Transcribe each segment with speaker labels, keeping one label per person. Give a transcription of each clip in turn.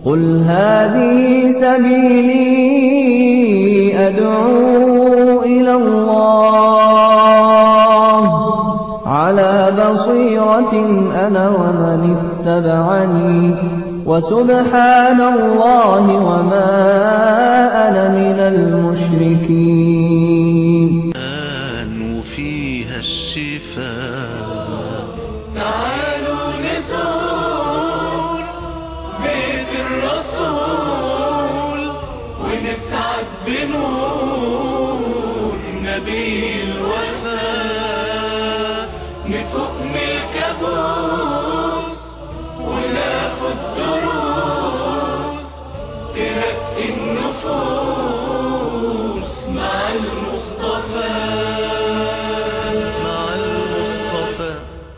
Speaker 1: قل هذه سبيلي أدعو إلى الله على بصيرة أنا ومن اتبعني وسبحان الله وما أنا من المشركين
Speaker 2: وفيها الشفاء
Speaker 3: تعالوا نزور بيت الرسول ونسعد بنور نبي الوفاء نفوق من الكابوس وناخد دروس ترقي النفوس مع المصطفى
Speaker 2: مع المصطفى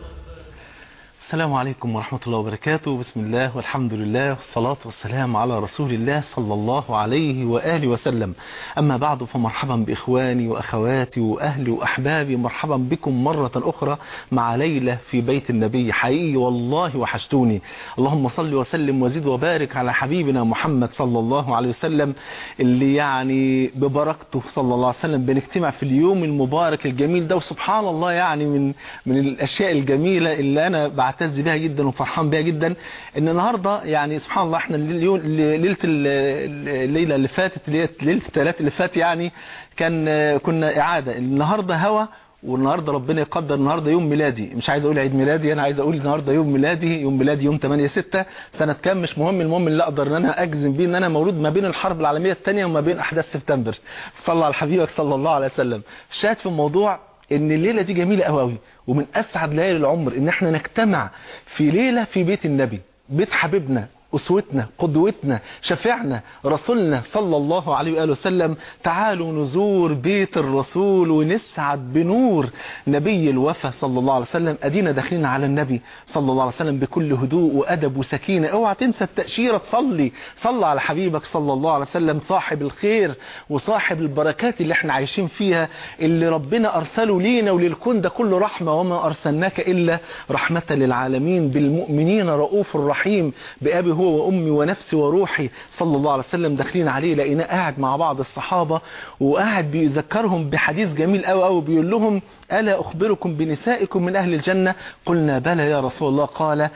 Speaker 4: السلام عليكم ورحمة الله وبركاته بسم الله والحمد لله والصلاة والسلام على رسول الله صلى الله عليه وآله وسلم أما بعد فمرحبا بإخواني وأخواتي وأهلي وأحبابي مرحبا بكم مرة أخرى مع ليلة في بيت النبي حقيقي والله وحشتوني اللهم صل وسلم وزد وبارك على حبيبنا محمد صلى الله عليه وسلم اللي يعني ببركته صلى الله عليه وسلم بنجتمع في اليوم المبارك الجميل ده وسبحان الله يعني من من الأشياء الجميلة اللي أنا بعتز بها جدا وفرحان بها جدا ان النهارده يعني سبحان الله احنا اليوم ليله الليله اللي فاتت اللي هي ليله الثلاث اللي فات يعني كان كنا اعاده النهارده هوا والنهارده ربنا يقدر النهارده يوم ميلادي مش عايز اقول عيد ميلادي انا عايز اقول النهارده يوم ميلادي يوم ميلادي يوم 8 6 سنه كام مش مهم المهم اللي اقدر ان انا اجزم بيه ان انا مولود ما بين الحرب العالميه الثانيه وما بين احداث سبتمبر صلى على حبيبك صلى الله عليه وسلم شاهد في الموضوع ان الليله دي جميله قوي قوي ومن اسعد ليالي العمر ان احنا نجتمع في ليله في بيت النبي بيت حبيبنا أسوتنا قدوتنا شفيعنا رسولنا صلى الله عليه وآله وسلم تعالوا نزور بيت الرسول ونسعد بنور نبي الوفا صلى الله عليه وسلم أدينا داخلين على النبي صلى الله عليه وسلم بكل هدوء وأدب وسكينة اوعى تنسى التأشيرة تصلي صلى على حبيبك صلى الله عليه وسلم صاحب الخير وصاحب البركات اللي احنا عايشين فيها اللي ربنا أرسله لينا وللكون ده كله رحمة وما أرسلناك إلا رحمة للعالمين بالمؤمنين رؤوف رحيم بأبي هو وأمي ونفسي وروحي صلى الله عليه وسلم داخلين عليه لقيناه قاعد مع بعض الصحابة وقاعد بيذكرهم بحديث جميل قوي قوي بيقول لهم ألا أخبركم بنسائكم من أهل الجنة قلنا بلى يا رسول الله قال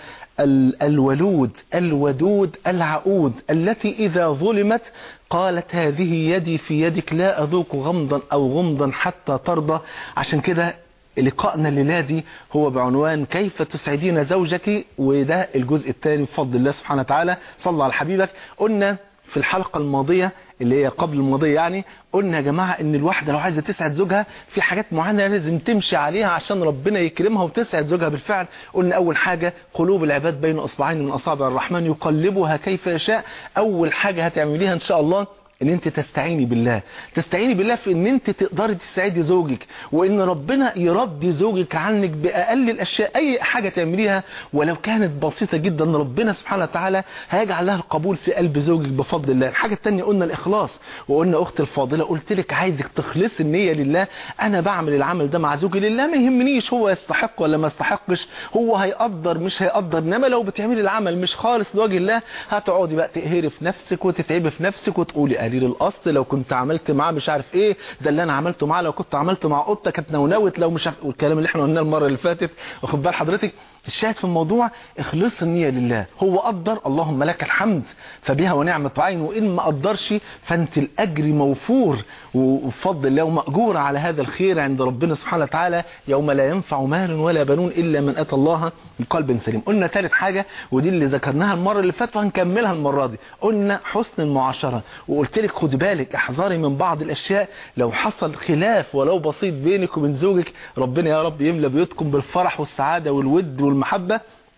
Speaker 4: الولود الودود العقود التي إذا ظلمت قالت هذه يدي في يدك لا أذوق غمضا أو غمضا حتى ترضى عشان كده لقائنا الليلة دي هو بعنوان كيف تسعدين زوجك وده الجزء الثاني بفضل الله سبحانه وتعالى صلى على حبيبك قلنا في الحلقة الماضية اللي هي قبل الماضية يعني قلنا يا جماعة ان الواحدة لو عايزة تسعد زوجها في حاجات معينة لازم تمشي عليها عشان ربنا يكرمها وتسعد زوجها بالفعل قلنا اول حاجة قلوب العباد بين اصبعين من اصابع الرحمن يقلبها كيف يشاء اول حاجة هتعمليها ان شاء الله ان انت تستعيني بالله تستعيني بالله في ان انت تقدري تساعدي زوجك وان ربنا يرضي زوجك عنك باقل الاشياء اي حاجة تعمليها ولو كانت بسيطة جدا ربنا سبحانه وتعالى هيجعل لها القبول في قلب زوجك بفضل الله الحاجة التانية قلنا الاخلاص وقلنا اختي الفاضلة قلت لك عايزك تخلصي النية لله انا بعمل العمل ده مع زوجي لله ما يهمنيش هو يستحق ولا ما يستحقش هو هيقدر مش هيقدر انما لو بتعملي العمل مش خالص لوجه الله هتقعدي بقى تقهري في نفسك وتتعبي في نفسك وتقولي قليل الاصل لو كنت عملت معاه مش عارف ايه ده اللي انا عملته معاه لو كنت عملت مع قطه كانت نونوت لو مش عارف والكلام اللي احنا قلناه المره اللي فاتت واخد بال حضرتك الشاهد في الموضوع اخلص النيه لله هو قدر اللهم لك الحمد فبها ونعمه عين وان ما قدرش فانت الاجر موفور وبفضل الله وماجور على هذا الخير عند ربنا سبحانه وتعالى يوم لا ينفع مال ولا بنون الا من اتى الله بقلب سليم قلنا ثالث حاجه ودي اللي ذكرناها المره اللي فاتت وهنكملها المره دي قلنا حسن المعاشره وقلت لك خدي بالك احذري من بعض الاشياء لو حصل خلاف ولو بسيط بينك وبين زوجك ربنا يا رب يملى بيوتكم بالفرح والسعاده والود والمحبه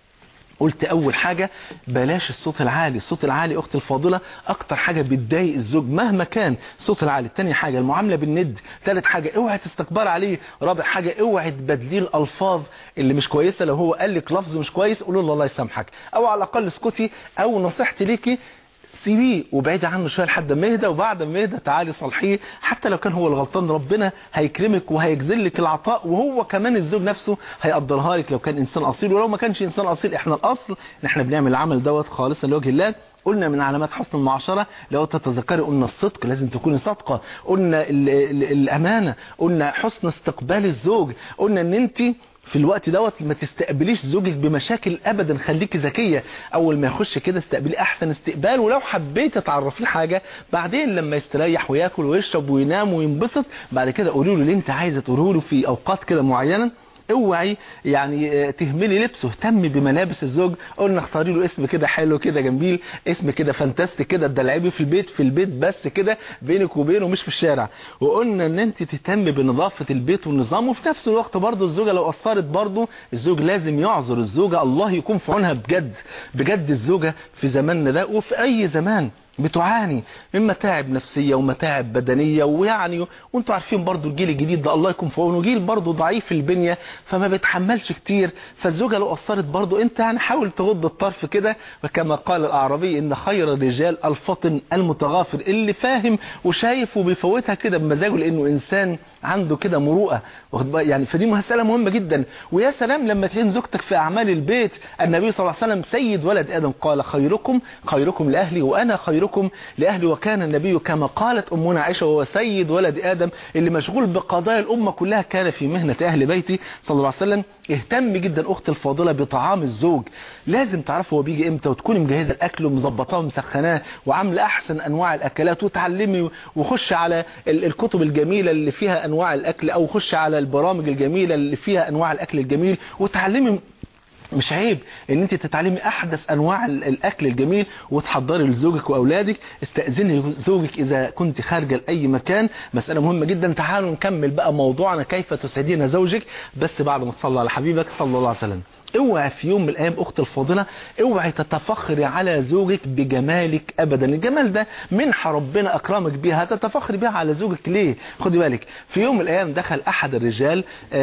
Speaker 4: قلت اول حاجة بلاش الصوت العالي الصوت العالي اختي الفاضلة اكتر حاجة بتضايق الزوج مهما كان الصوت العالي تاني حاجة المعاملة بالند تالت حاجة اوعي تستكبر عليه رابع حاجة اوعي تبدليه الالفاظ اللي مش كويسة لو هو قال لك لفظ مش كويس قولوا له الله يسامحك او على الاقل اسكتي او نصيحتي ليكي سيبيه وبعيد عنه شويه لحد ما يهدى وبعد ما يهدى تعالي صالحيه حتى لو كان هو الغلطان ربنا هيكرمك وهيجزل لك العطاء وهو كمان الزوج نفسه هيقدرها لك لو كان انسان اصيل ولو ما كانش انسان اصيل احنا الاصل ان احنا بنعمل العمل دوت خالصا لوجه الله قلنا من علامات حسن المعاشرة لو تتذكري قلنا الصدق لازم تكوني صادقة قلنا ال ال الأمانة قلنا حسن استقبال الزوج قلنا ان انت في الوقت دوت ما تستقبليش زوجك بمشاكل ابدا خليكي ذكيه اول ما يخش كده استقبلي احسن استقبال ولو حبيت تعرفيه حاجه بعدين لما يستريح وياكل ويشرب وينام وينبسط بعد كده قولي له اللي انت عايزه تقوله له في اوقات كده معينه اوعي يعني تهملي لبسه اهتمي بملابس الزوج قلنا اختاري له اسم كده حلو كده جميل اسم كده فانتاستيك كده تدلعبيه في البيت في البيت بس كده بينك وبينه مش في الشارع وقلنا ان انت تهتمي بنظافه البيت والنظام وفي نفس الوقت برضه الزوجه لو قصرت برضه الزوج لازم يعذر الزوجه الله يكون في عونها بجد بجد الزوجه في زماننا ده وفي اي زمان بتعاني من متاعب نفسية ومتاعب بدنية ويعني وانتوا عارفين برضو الجيل الجديد ده الله يكون في عونه جيل برضو ضعيف البنية فما بيتحملش كتير فالزوجة لو قصرت برضو انت يعني حاول تغض الطرف كده وكما قال الأعرابي ان خير الرجال الفطن المتغافر اللي فاهم وشايف وبيفوتها كده بمزاجه لانه انسان عنده كده مروءة يعني فدي مسألة مهمة جدا ويا سلام لما تلاقي زوجتك في أعمال البيت النبي صلى الله عليه وسلم سيد ولد آدم قال خيركم خيركم لأهلي وأنا خيركم خيركم لأهلي وكان النبي كما قالت أمنا عائشة وهو سيد ولد آدم اللي مشغول بقضايا الأمة كلها كان في مهنة أهل بيتي صلى الله عليه وسلم اهتم جدا أخت الفاضلة بطعام الزوج لازم تعرف هو بيجي امتى وتكوني مجهزة الأكل ومظبطاه ومسخناه وعامله أحسن أنواع الأكلات وتعلمي وخش على الكتب الجميلة اللي فيها أنواع الأكل أو خش على البرامج الجميلة اللي فيها أنواع الأكل الجميل وتعلمي مش عيب ان انت تتعلمي احدث انواع الاكل الجميل وتحضري لزوجك واولادك استاذني زوجك اذا كنت خارجه لاي مكان مساله مهمه جدا تعالوا نكمل بقى موضوعنا كيف تسعدين زوجك بس بعد ما تصلي على حبيبك صلى الله عليه وسلم اوعي في يوم من الايام اخت الفاضله اوعي تتفخري على زوجك بجمالك ابدا الجمال ده منحه ربنا اكرمك بيها هتتفخري بيها على زوجك ليه خدي بالك في يوم من الايام دخل احد الرجال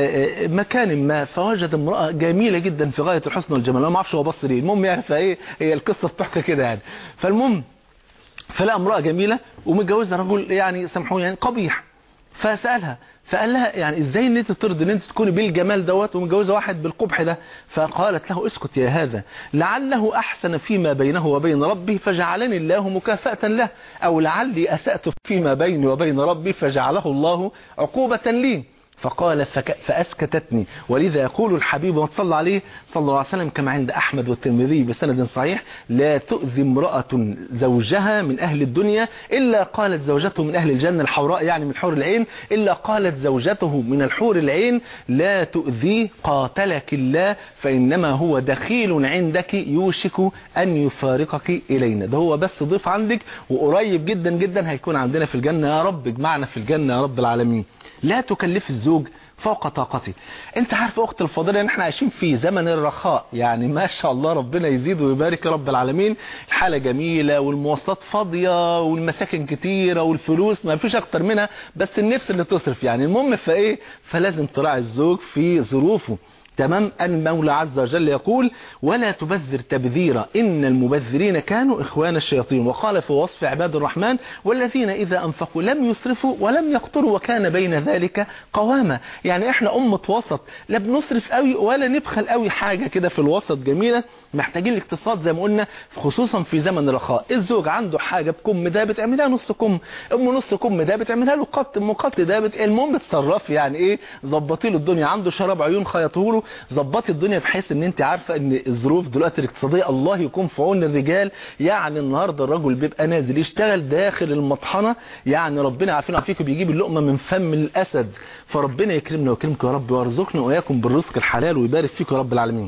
Speaker 4: مكان ما فوجد امراه جميله جدا في غايه الحسن والجمال انا ما اعرفش هو بص ليه المهم يعني فايه هي القصه بتحكي كده يعني فالمهم فلقى امراه جميله ومتجوزها رجل يعني سامحوني يعني قبيح فسالها فقال لها يعني ازاي ان انت ترضي ان انت تكوني بالجمال دوت ومتجوزه واحد بالقبح ده فقالت له اسكت يا هذا لعله احسن فيما بينه وبين ربي فجعلني الله مكافأة له او لعلي اسأت فيما بيني وبين ربي فجعله الله عقوبة لي فقال فك... فأسكتتني ولذا يقول الحبيب وصلى عليه صلى الله عليه وسلم كما عند أحمد والترمذي بسند صحيح لا تؤذي امرأة زوجها من أهل الدنيا إلا قالت زوجته من أهل الجنة الحوراء يعني من حور العين إلا قالت زوجته من الحور العين لا تؤذي قاتلك الله فإنما هو دخيل عندك يوشك أن يفارقك إلينا ده هو بس ضيف عندك وقريب جدا جدا هيكون عندنا في الجنة يا رب اجمعنا في الجنة يا رب العالمين لا تكلف الزوج فوق طاقته انت عارف اخت الفاضله ان احنا عايشين في زمن الرخاء يعني ما شاء الله ربنا يزيد ويبارك يا رب العالمين الحاله جميله والمواصلات فاضيه والمساكن كتيره والفلوس ما فيش اكتر منها بس النفس اللي تصرف يعني المهم فايه فلازم تراعي الزوج في ظروفه تمام المولى عز وجل يقول ولا تبذر تبذيرا إن المبذرين كانوا إخوان الشياطين وقال في وصف عباد الرحمن والذين إذا أنفقوا لم يسرفوا ولم يقتروا وكان بين ذلك قواما يعني إحنا أمة وسط لا بنصرف قوي ولا نبخل قوي حاجة كده في الوسط جميلة محتاجين الاقتصاد زي ما قلنا خصوصا في زمن الرخاء الزوج عنده حاجة بكم ده بتعملها نص كم ام نص كم ده بتعملها له قط ام قط ده بت... المهم بتصرفي يعني ايه ظبطي له الدنيا عنده شراب عيون خيطه له ظبطي الدنيا بحيث ان انت عارفه ان الظروف دلوقتي الاقتصاديه الله يكون في عون الرجال يعني النهارده الرجل بيبقى نازل يشتغل داخل المطحنه يعني ربنا عارفين عافيكم بيجيب اللقمه من فم الاسد فربنا يكرمنا ويكرمكم يا رب ويرزقنا واياكم بالرزق الحلال ويبارك فيكم يا رب العالمين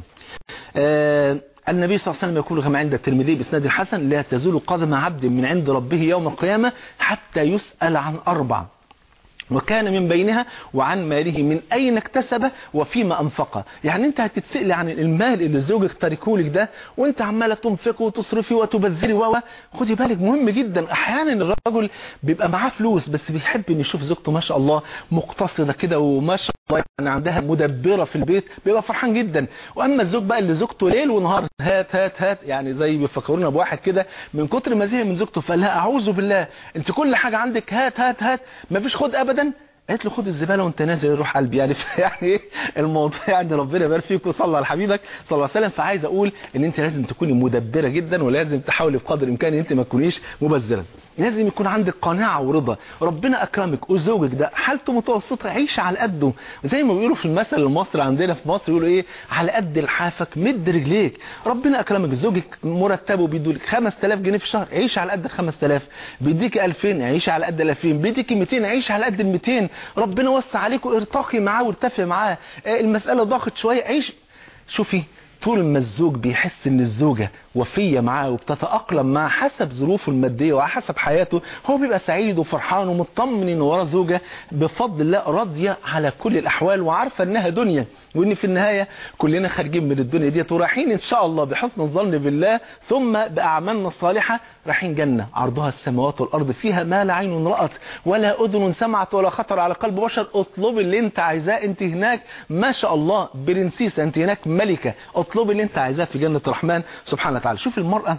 Speaker 4: آه النبي صلى الله عليه وسلم يقول كما عند الترمذي باسناد حسن لا تزول قدم عبد من عند ربه يوم القيامه حتى يسال عن اربع وكان من بينها وعن ماله من أين اكتسبه وفيما أنفقه يعني أنت هتتسأل عن المال اللي زوجك تاركهولك ده وأنت عمالة تنفقه وتصرفي وتبذري و خدي بالك مهم جدا أحيانا الرجل بيبقى معاه فلوس بس بيحب أن يشوف زوجته ما شاء الله مقتصدة كده وما شاء الله يعني عندها مدبرة في البيت بيبقى فرحان جدا وأما الزوج بقى اللي زوجته ليل ونهار هات هات هات يعني زي بيفكرونا بواحد كده من كتر ما زهق من زوجته فقال لها أعوذ بالله أنت كل حاجة عندك هات هات هات مفيش خد أبدا قالت له خد الزباله وانت نازل يروح قلبي يعني يعني ايه الموضوع يعني ربنا يبارك فيك وصلى على حبيبك صلى الله عليه وسلم فعايز اقول ان انت لازم تكوني مدبره جدا ولازم تحاولي بقدر الامكان ان انت ما تكونيش مبذره لازم يكون عندك قناعه ورضا ربنا اكرمك وزوجك ده حالته متوسطه عيش على قده زي ما بيقولوا في المثل المصري عندنا في مصر يقولوا ايه على قد لحافك مد رجليك ربنا اكرمك زوجك مرتبه بيدولك 5000 جنيه في الشهر عيش على قد ال 5000 بيديك 2000 عيش على قد ال 2000 بيديك 200 عيش على قد ال 200 ربنا وسع عليك وارتقي معاه وارتفع معاه آه، المساله ضاقت شويه عيش شوفي طول ما الزوج بيحس ان الزوجة وفية معاه وبتتأقلم معاه حسب ظروفه المادية وحسب حياته هو بيبقى سعيد وفرحان ومطمن ان وراه زوجة بفضل الله راضية على كل الاحوال وعارفة انها دنيا وان في النهاية كلنا خارجين من الدنيا ديت ورايحين ان شاء الله بحسن الظن بالله ثم باعمالنا الصالحة رايحين جنة عرضها السماوات والارض فيها ما لا عين رأت ولا اذن سمعت ولا خطر على قلب بشر اطلب اللي انت عايزاه انت هناك ما شاء الله برنسيسة انت هناك ملكة اطلب اللي انت عايزاه في جنة الرحمن سبحانه وتعالى شوف المرأة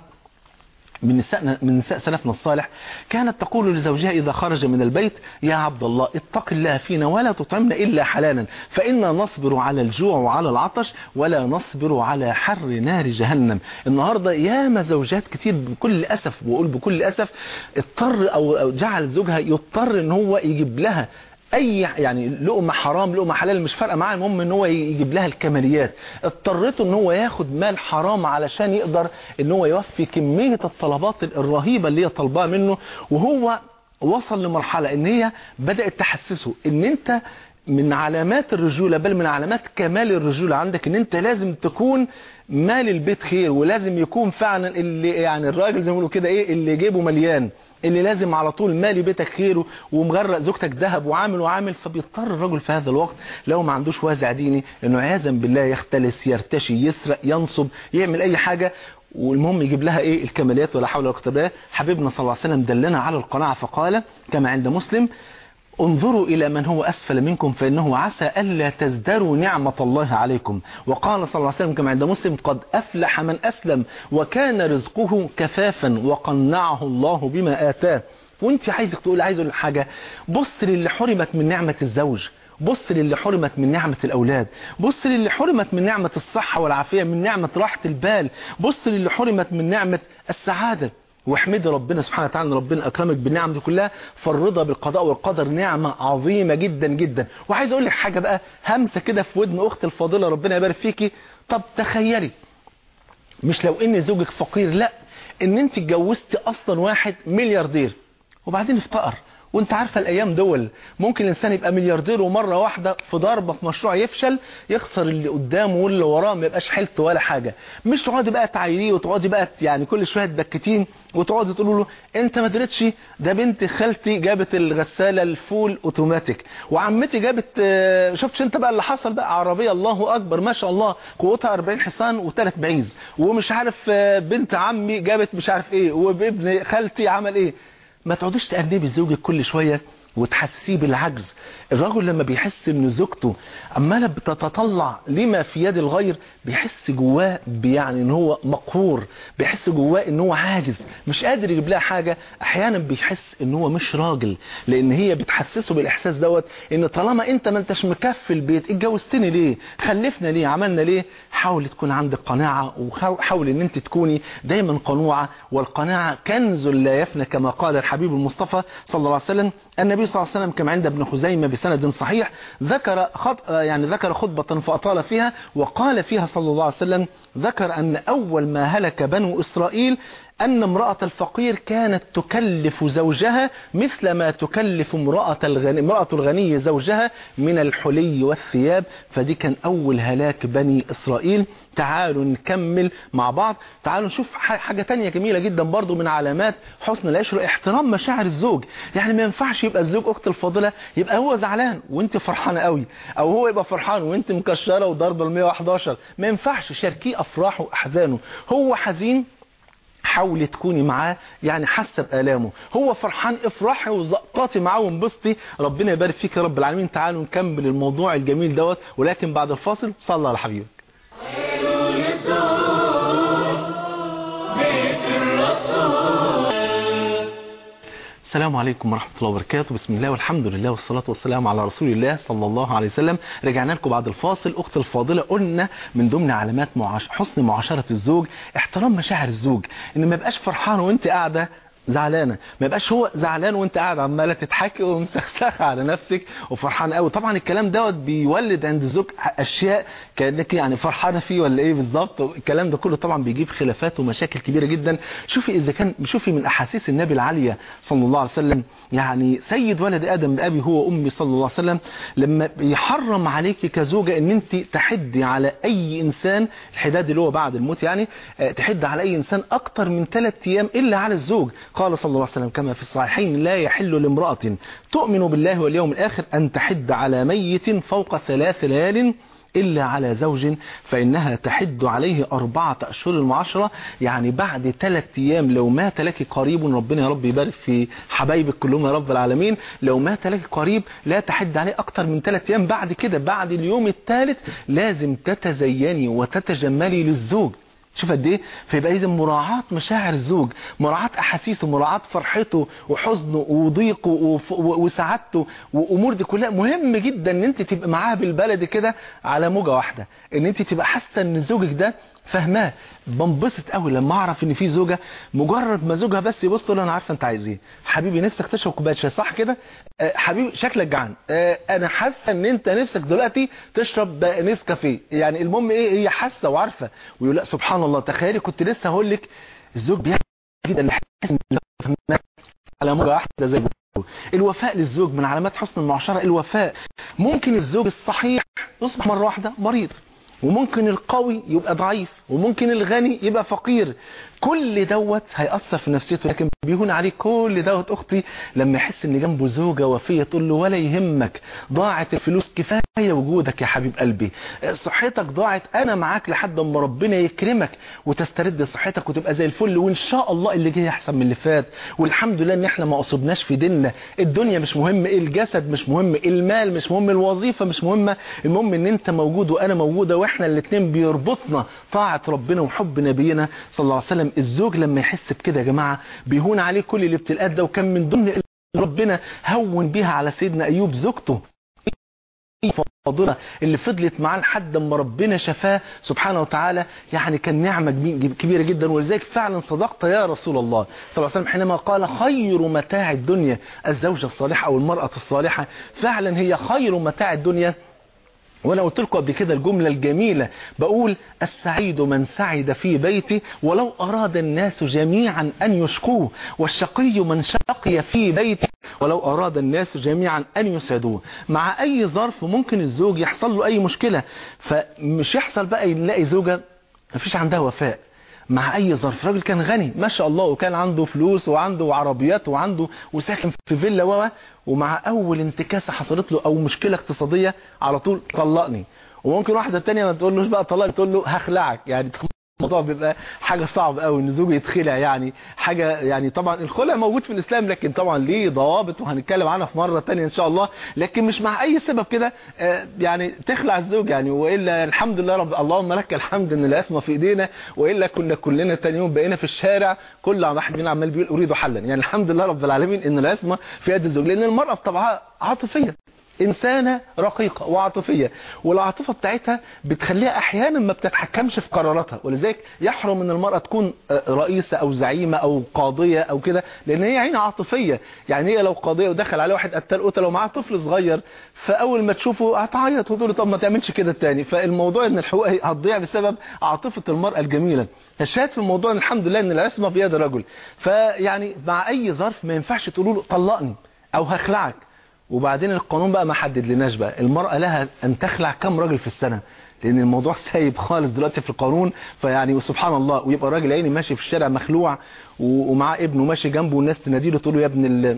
Speaker 4: من نساء من نساء سلفنا الصالح كانت تقول لزوجها إذا خرج من البيت يا عبد الله اتق الله فينا ولا تطعمنا إلا حلالا فإنا نصبر على الجوع وعلى العطش ولا نصبر على حر نار جهنم النهاردة ياما زوجات كتير بكل أسف وأقول بكل أسف اضطر أو أو جعل زوجها يضطر ان هو يجيب لها اي يعني لقمه حرام لقمه حلال مش فارقه معاه المهم ان هو يجيب لها الكماليات اضطرته ان هو ياخد مال حرام علشان يقدر ان هو يوفي كميه الطلبات الرهيبه اللي هي طالباها منه وهو وصل لمرحله ان هي بدات تحسسه ان انت من علامات الرجولة بل من علامات كمال الرجولة عندك ان انت لازم تكون مال البيت خير ولازم يكون فعلا اللي يعني الراجل زي ما بيقولوا كده ايه اللي جيبه مليان اللي لازم على طول مالي بيتك خير ومغرق زوجتك ذهب وعامل وعامل فبيضطر الرجل في هذا الوقت لو ما عندوش وازع ديني انه عياذا بالله يختلس يرتشي يسرق ينصب يعمل اي حاجة والمهم يجيب لها ايه الكماليات ولا حول ولا قوه الا بالله حبيبنا صلى الله عليه وسلم دلنا على القناعه فقال كما عند مسلم انظروا إلى من هو أسفل منكم فإنه عسى ألا تزدروا نعمة الله عليكم وقال صلى الله عليه وسلم كما عند مسلم قد أفلح من أسلم وكان رزقه كفافا وقنعه الله بما آتاه وانت عايزك تقول عايز اقول حاجة بص للي حرمت من نعمة الزوج بص للي حرمت من نعمة الأولاد بص للي حرمت من نعمة الصحة والعافية من نعمة راحة البال بص للي حرمت من نعمة السعادة واحمدي ربنا سبحانه وتعالى ان ربنا اكرمك بالنعم دي كلها فالرضا بالقضاء والقدر نعمه عظيمه جدا جدا وعايز اقول لك حاجه بقى همسه كده في ودن اخت الفاضله ربنا يبارك فيكي طب تخيلي مش لو ان زوجك فقير لا ان انت اتجوزتي اصلا واحد ملياردير وبعدين افتقر وانت عارفه الايام دول ممكن الانسان يبقى ملياردير ومره واحده في ضربه في مشروع يفشل يخسر اللي قدامه واللي وراه ما يبقاش حيلته ولا حاجه مش تقعدي بقى تعايريه وتقعدي بقى يعني كل شويه تبكتين وتقعدي تقولوا له انت ما درتش ده بنت خالتي جابت الغساله الفول اوتوماتيك وعمتي جابت آه، شفتش انت بقى اللي حصل بقى عربيه الله اكبر ما شاء الله قوتها 40 حصان وثلاث بعيز ومش عارف آه، بنت عمي جابت مش عارف ايه وابن خالتي عمل ايه ما تقعدوش تأنبي زوجك كل شوية وتحسيه بالعجز الرجل لما بيحس ان زوجته عماله بتتطلع لما في يد الغير بيحس جواه يعني ان هو مقهور بيحس جواه ان هو عاجز مش قادر يجيب لها حاجه احيانا بيحس ان هو مش راجل لان هي بتحسسه بالاحساس دوت ان طالما انت ما انتش مكفي البيت اتجوزتني ليه خلفنا ليه عملنا ليه حاول تكون عندك قناعه وحاول ان انت تكوني دايما قنوعه والقناعه كنز لا يفنى كما قال الحبيب المصطفى صلى الله عليه وسلم النبي صلى الله عليه وسلم كما عند ابن خزيمة بسند صحيح ذكر خط يعني ذكر خطبة فأطال فيها وقال فيها صلى الله عليه وسلم ذكر أن أول ما هلك بنو إسرائيل أن امرأة الفقير كانت تكلف زوجها مثل ما تكلف امرأة الغني, امرأة الغني زوجها من الحلي والثياب فدي كان أول هلاك بني إسرائيل تعالوا نكمل مع بعض تعالوا نشوف حاجة تانية جميلة جدا برضو من علامات حسن العشرة احترام مشاعر الزوج يعني ما ينفعش يبقى الزوج أخت الفاضلة يبقى هو زعلان وانت فرحانة قوي أو هو يبقى فرحان وانت مكشرة وضربة ال 111 ما ينفعش شاركيه أفراحه وأحزانه هو حزين حاولي تكوني معاه يعني حسب آلامه هو فرحان افرحي وزقطاتي معاه وانبسطي ربنا يبارك فيك يا رب العالمين تعالوا نكمل الموضوع الجميل دوت ولكن بعد الفاصل صلى على حبيبك السلام عليكم ورحمة الله وبركاته بسم الله والحمد لله والصلاة والسلام على رسول الله صلى الله عليه وسلم رجعنا لكم بعد الفاصل أخت الفاضلة قلنا من ضمن علامات معاش... حسن معاشرة الزوج احترام مشاعر الزوج ان ما يبقاش فرحان وانت قاعدة زعلانه ما يبقاش هو زعلان وانت قاعد عماله تضحكي ومسخسخه على نفسك وفرحان قوي طبعا الكلام دوت بيولد عند الزوج اشياء كانك يعني فرحانه فيه ولا ايه بالظبط الكلام ده كله طبعا بيجيب خلافات ومشاكل كبيره جدا شوفي اذا كان شوفي من احاسيس النبي العاليه صلى الله عليه وسلم يعني سيد ولد ادم بابي هو امي صلى الله عليه وسلم لما يحرم عليك كزوجه ان انت تحدي على اي انسان الحداد اللي هو بعد الموت يعني آه، تحد على اي انسان اكتر من ثلاث ايام الا على الزوج قال صلى الله عليه وسلم كما في الصحيحين لا يحل لامرأة تؤمن بالله واليوم الآخر أن تحد على ميت فوق ثلاث ليال إلا على زوج فإنها تحد عليه أربعة أشهر وعشرة يعني بعد ثلاث أيام لو مات لك قريب ربنا يا رب يبارك في حبايبك كلهم يا رب العالمين لو مات لك قريب لا تحد عليه أكتر من ثلاث أيام بعد كده بعد اليوم الثالث لازم تتزيني وتتجملي للزوج شوف قد ايه فيبقى اذا مراعاه مشاعر الزوج مراعاه احاسيسه مراعاه فرحته وحزنه وضيقه وف- و- وسعادته وامور دي كلها مهم جدا ان انت تبقى معاها بالبلد كده على موجه واحده ان انت تبقى حاسه ان زوجك ده فاهماه بنبسط قوي لما اعرف ان في زوجه مجرد ما زوجها بس يبص تقول له انا عارفه انت عايز ايه حبيبي نفسك تشرب كوبايه شاي صح كده آه، حبيبي شكلك جعان آه، انا حاسه ان انت نفسك دلوقتي تشرب نسكافيه يعني المهم ايه هي حاسه وعارفه ويقول لا سبحان الله تخيلي كنت لسه هقول لك الزوج بيحس جدا إن يحس إن الزوجة فاهماه على موجه واحده زي ما بيقولوا. الوفاء للزوج من علامات حسن المعاشره الوفاء ممكن الزوج الصحيح يصبح مره واحده مريض وممكن القوي يبقى ضعيف وممكن الغني يبقى فقير كل دوت هيأثر في نفسيته لكن بيهون عليه كل دوت أختي لما يحس إن جنبه زوجة وفية تقول له ولا يهمك ضاعت الفلوس كفاية وجودك يا حبيب قلبي صحتك ضاعت أنا معاك لحد ما ربنا يكرمك وتسترد صحتك وتبقى زي الفل وإن شاء الله اللي جاي أحسن من اللي فات والحمد لله إن إحنا ما أصبناش في ديننا الدنيا مش مهم الجسد مش مهم المال مش مهم الوظيفة مش مهمة المهم إن أنت موجود وأنا موجودة وإحنا الاثنين بيربطنا طاعة ربنا وحب نبينا صلى الله عليه وسلم الزوج لما يحس بكده يا جماعة بيهون عليه كل الابتلاءات ده وكان من ضمن اللي ربنا هون بيها على سيدنا أيوب زوجته فاضلة اللي فضلت معاه لحد ما ربنا شفاه سبحانه وتعالى يعني كان نعمة كبي- كبيرة جدا ولذلك فعلا صدقت يا رسول الله صلى الله عليه وسلم حينما قال خير متاع الدنيا الزوجة الصالحة أو المرأة الصالحة فعلا هي خير متاع الدنيا وانا قلت لكم قبل كده الجملة الجميلة بقول السعيد من سعد في بيته ولو اراد الناس جميعا ان يشكوه والشقي من شقي في بيته ولو اراد الناس جميعا ان يسعدوه مع اي ظرف ممكن الزوج يحصل له اي مشكلة فمش يحصل بقى يلاقي زوجة مفيش عندها وفاء مع اي ظرف راجل كان غني ما شاء الله وكان عنده فلوس وعنده عربيات وعنده وساكن في فيلا و ومع اول انتكاسه حصلت له او مشكله اقتصاديه على طول طلقني وممكن واحده تانية ما تقولوش بقى طلقني تقول له هخلعك يعني الموضوع بيبقى حاجة صعب قوي ان الزوج يتخلع يعني حاجة يعني طبعا الخلع موجود في الاسلام لكن طبعا ليه ضوابط وهنتكلم عنها في مرة تانية ان شاء الله لكن مش مع اي سبب كده آه، يعني تخلع الزوج يعني والا الحمد لله رب اللهم لك الحمد ان الاسمى في ايدينا والا كنا كلنا تاني يوم بقينا في الشارع كل واحد فينا عمال بيقول اريد حلا يعني الحمد لله رب العالمين ان الاسمى في يد الزوج لان المرأة بطبعها عاطفية إنسانة رقيقة وعاطفية والعاطفة بتاعتها بتخليها أحيانا ما بتتحكمش في قراراتها ولذلك يحرم ان المرأة تكون آه، رئيسة أو زعيمة أو قاضية أو كده لأن هي عين عاطفية يعني هي لو قاضية ودخل عليه واحد قتال قتل ومعاه طفل صغير فأول ما تشوفه هتعيط وتقول له طب ما تعملش كده تاني فالموضوع ان الحقوق هتضيع بسبب عاطفة المرأة الجميلة الشاهد في الموضوع ان الحمد لله ان العصمة بيد الرجل فيعني مع أي ظرف ما ينفعش تقولوا له طلقني أو هخلعك وبعدين القانون بقى ما حدد لناش بقى المرأة لها أن تخلع كم راجل في السنة لأن الموضوع سايب خالص دلوقتي في القانون فيعني وسبحان الله ويبقى الراجل عيني ماشي في الشارع مخلوع و- ومعاه ابنه ماشي جنبه والناس تناديله تقول له يا ابن ال...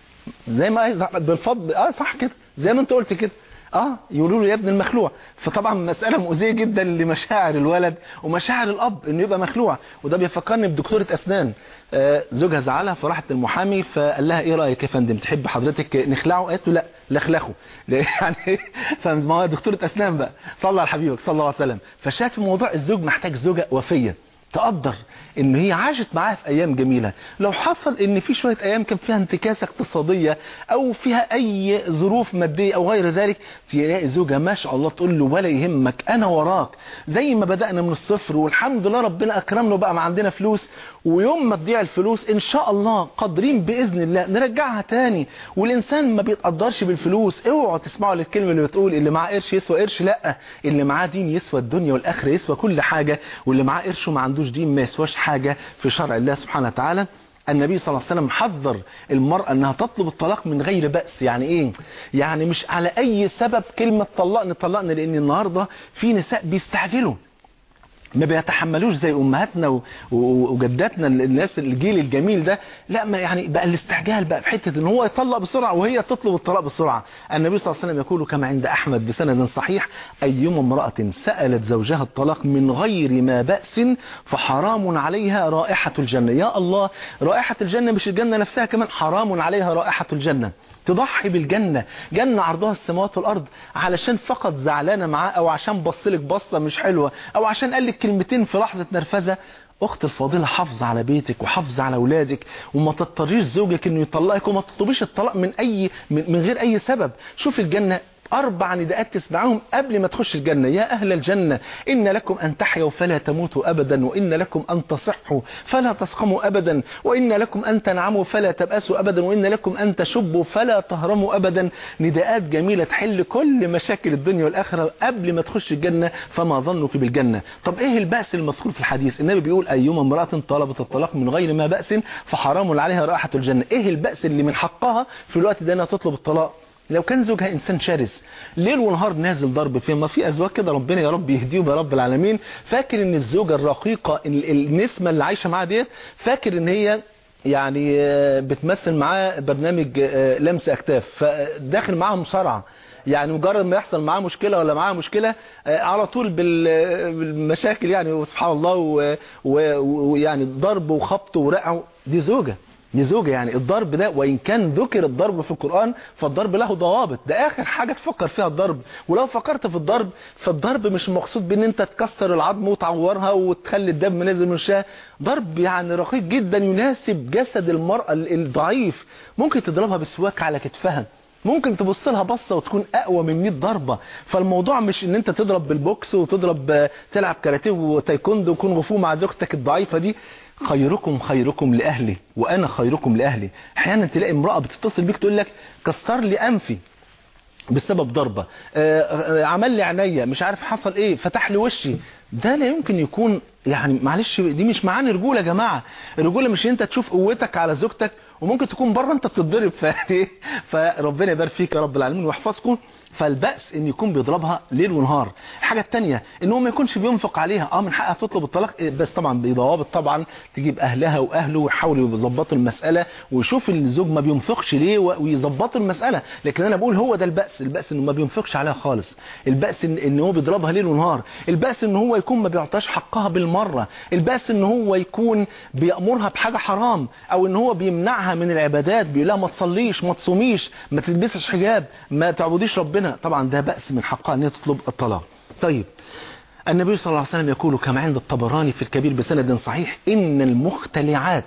Speaker 4: زي ما بالفضل اه صح كده زي ما انت قلت كده اه يقولوا له يا ابن المخلوع فطبعا مسألة مؤذية جدا لمشاعر الولد ومشاعر الأب انه يبقى مخلوع وده بيفكرني بدكتورة أسنان آه زوجها زعلها فراحت للمحامي فقال لها ايه رأيك يا فندم تحب حضرتك نخلعه قالت له لا لخلخه يعني فاهم ما هو دكتورة أسنان بقى صلى على حبيبك صلى الله عليه وسلم فشاف في موضوع الزوج محتاج زوجة وفية تقدر ان هي عاشت معاها في ايام جميلة لو حصل ان في شوية ايام كان فيها انتكاسة اقتصادية او فيها اي ظروف مادية او غير ذلك تلاقي زوجها ما شاء الله تقول له ولا يهمك انا وراك زي ما بدأنا من الصفر والحمد لله ربنا اكرمنا وبقى ما عندنا فلوس ويوم ما تضيع الفلوس ان شاء الله قادرين باذن الله نرجعها تاني والانسان ما بيتقدرش بالفلوس اوعوا تسمعوا للكلمة اللي بتقول اللي معاه قرش يسوى قرش لا اللي معاه دين يسوى الدنيا والاخره يسوى كل حاجة واللي معاه قرش وما عندوش دين ما يسواش حاجة في شرع الله سبحانه وتعالى النبي صلى الله عليه وسلم حذر المرأة انها تطلب الطلاق من غير بأس يعني ايه يعني مش على اي سبب كلمة طلقني طلقني لان النهاردة في نساء بيستعجلوا ما بيتحملوش زي امهاتنا و- و- وجداتنا الناس الجيل الجميل ده لا ما يعني بقى الاستعجال بقى في حته ان هو يطلق بسرعه وهي تطلب الطلاق بسرعه النبي صلى الله عليه وسلم يقول كما عند احمد بسند صحيح ايما امراه سالت زوجها الطلاق من غير ما باس فحرام عليها رائحه الجنه يا الله رائحه الجنه مش الجنه نفسها كمان حرام عليها رائحه الجنه تضحي بالجنة جنة عرضها السماوات والأرض علشان فقط زعلانة معاه أو عشان بصلك بصة مش حلوة أو عشان قالك كلمتين في لحظة نرفزة أخت الفاضلة حافظ على بيتك وحافظ على أولادك وما تضطريش زوجك إنه يطلقك وما تطلبيش الطلاق من أي من, من غير أي سبب شوف الجنة أربع نداءات تسمعهم قبل ما تخش الجنة يا أهل الجنة إن لكم أن تحيوا فلا تموتوا أبدا وإن لكم أن تصحوا فلا تسقموا أبدا وإن لكم أن تنعموا فلا تبأسوا أبدا وإن لكم أن تشبوا فلا تهرموا أبدا نداءات جميلة تحل كل مشاكل الدنيا والآخرة قبل ما تخش الجنة فما ظنك بالجنة طب إيه البأس المذكور في الحديث النبي بيقول أيما امرأة طلبت الطلاق من غير ما بأس فحرام عليها رائحة الجنة إيه البأس اللي من حقها في الوقت ده أنها تطلب الطلاق لو كان زوجها انسان شرس ليل ونهار نازل ضرب فيه ما في ازواج كده ربنا يا رب يهديهم يا رب العالمين فاكر ان الزوجه الرقيقه ال- النسمه اللي عايشه معاها ديت فاكر ان هي يعني آه، بتمثل معاه برنامج آه، لمس اكتاف فداخل معاها مصارعه يعني مجرد ما يحصل معاه مشكلة ولا معاه مشكلة آه، على طول بال- بالمشاكل يعني وسبحان الله و- و- ويعني ضرب وخبط ورقع دي زوجة دي زوجة يعني الضرب ده وإن كان ذكر الضرب في القرآن فالضرب له ضوابط ده آخر حاجة تفكر فيها الضرب ولو فكرت في الضرب فالضرب مش مقصود بأن أنت تكسر العظم وتعورها وتخلي الدم نازل من الشاه ضرب يعني رقيق جدا يناسب جسد المرأة الضعيف ممكن تضربها بسواك على كتفها ممكن تبص لها بصه وتكون اقوى من 100 ضربه فالموضوع مش ان انت تضرب بالبوكس وتضرب آه، تلعب كاراتيه وتايكوندو وكونغ فو مع زوجتك الضعيفه دي خيركم خيركم لاهلي وانا خيركم لاهلي احيانا تلاقي امراه بتتصل بيك تقول لك كسر لي انفي بسبب ضربة آه، آه، عمل لي عينيا مش عارف حصل ايه فتح لي وشي ده لا يمكن يكون يعني معلش دي مش معاني رجولة يا جماعة الرجولة مش انت تشوف قوتك على زوجتك وممكن تكون بره انت بتتضرب ف... فربنا يبارك فيك يا رب العالمين ويحفظكم فالبأس ان يكون بيضربها ليل ونهار الحاجة التانية ان هو ما يكونش بينفق عليها اه من حقها تطلب الطلاق إيه، بس طبعا بضوابط طبعا تجيب اهلها واهله ويحاولوا يظبطوا المسألة ويشوف الزوج ما بينفقش ليه و- ويظبطوا المسألة لكن انا بقول هو ده البأس البأس انه ما بينفقش عليها خالص البأس ان, إن هو بيضربها ليل ونهار البأس ان هو يكون ما بيعطاش حقها بالمرة البأس ان هو يكون بيأمرها بحاجة حرام او ان هو بيمنعها من العبادات بيقول لها ما تصليش ما تصوميش ما تلبسش حجاب ما تعبديش ربنا طبعا ده بأس من حقها ان هي تطلب الطلاق طيب النبي صلى الله عليه وسلم يقول كما عند الطبراني في الكبير بسند صحيح إن المختلعات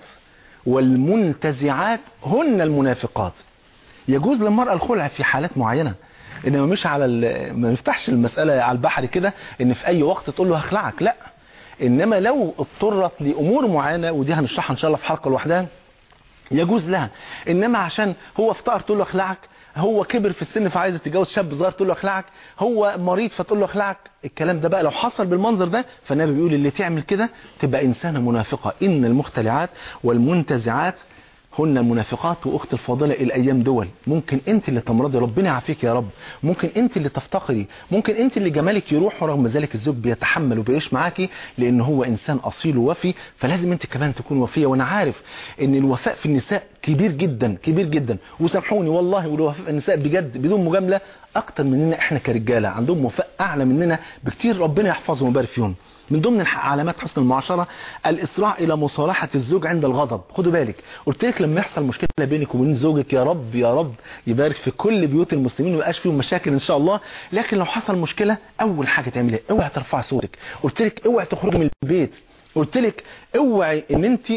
Speaker 4: والمنتزعات هن المنافقات يجوز للمرأة الخلع في حالات معينة انما مش على ال- ما نفتحش المسألة على البحر كده ان في اي وقت تقول له هخلعك لا انما لو اضطرت لامور معينة ودي هنشرحها ان شاء الله في حلقة لوحدها يجوز لها انما عشان هو افتقر تقول له اخلعك هو كبر في السن فعايز يتجوز شاب صغير تقول له اخلعك هو مريض فتقول له اخلعك الكلام ده بقى لو حصل بالمنظر ده فالنبي بيقول اللي تعمل كده تبقى انسانه منافقه ان المختلعات والمنتزعات هن المنافقات واخت الفاضله الايام دول ممكن انت اللي تمرضي ربنا يعافيك يا رب ممكن انت اللي تفتقري ممكن انت اللي جمالك يروح ورغم ذلك الزوج بيتحمل وبيعيش معاكي لان هو انسان اصيل ووفي فلازم انت كمان تكون وفيه وانا عارف ان الوفاء في النساء كبير جدا كبير جدا وسامحوني والله والوفاء في النساء بجد بدون مجامله اكتر مننا احنا كرجاله عندهم وفاء اعلى مننا بكتير ربنا يحفظهم ويبارك فيهم من ضمن الح- علامات حسن المعاشرة الإسراع إلى مصالحة الزوج عند الغضب خدوا بالك قلت لك لما يحصل مشكلة بينك وبين زوجك يا رب يا رب يبارك في كل بيوت المسلمين ويبقاش فيهم مشاكل إن شاء الله لكن لو حصل مشكلة أول حاجة تعملها اوعي ترفع صوتك قلت لك اوعي تخرج من البيت قلت لك اوعي ان انت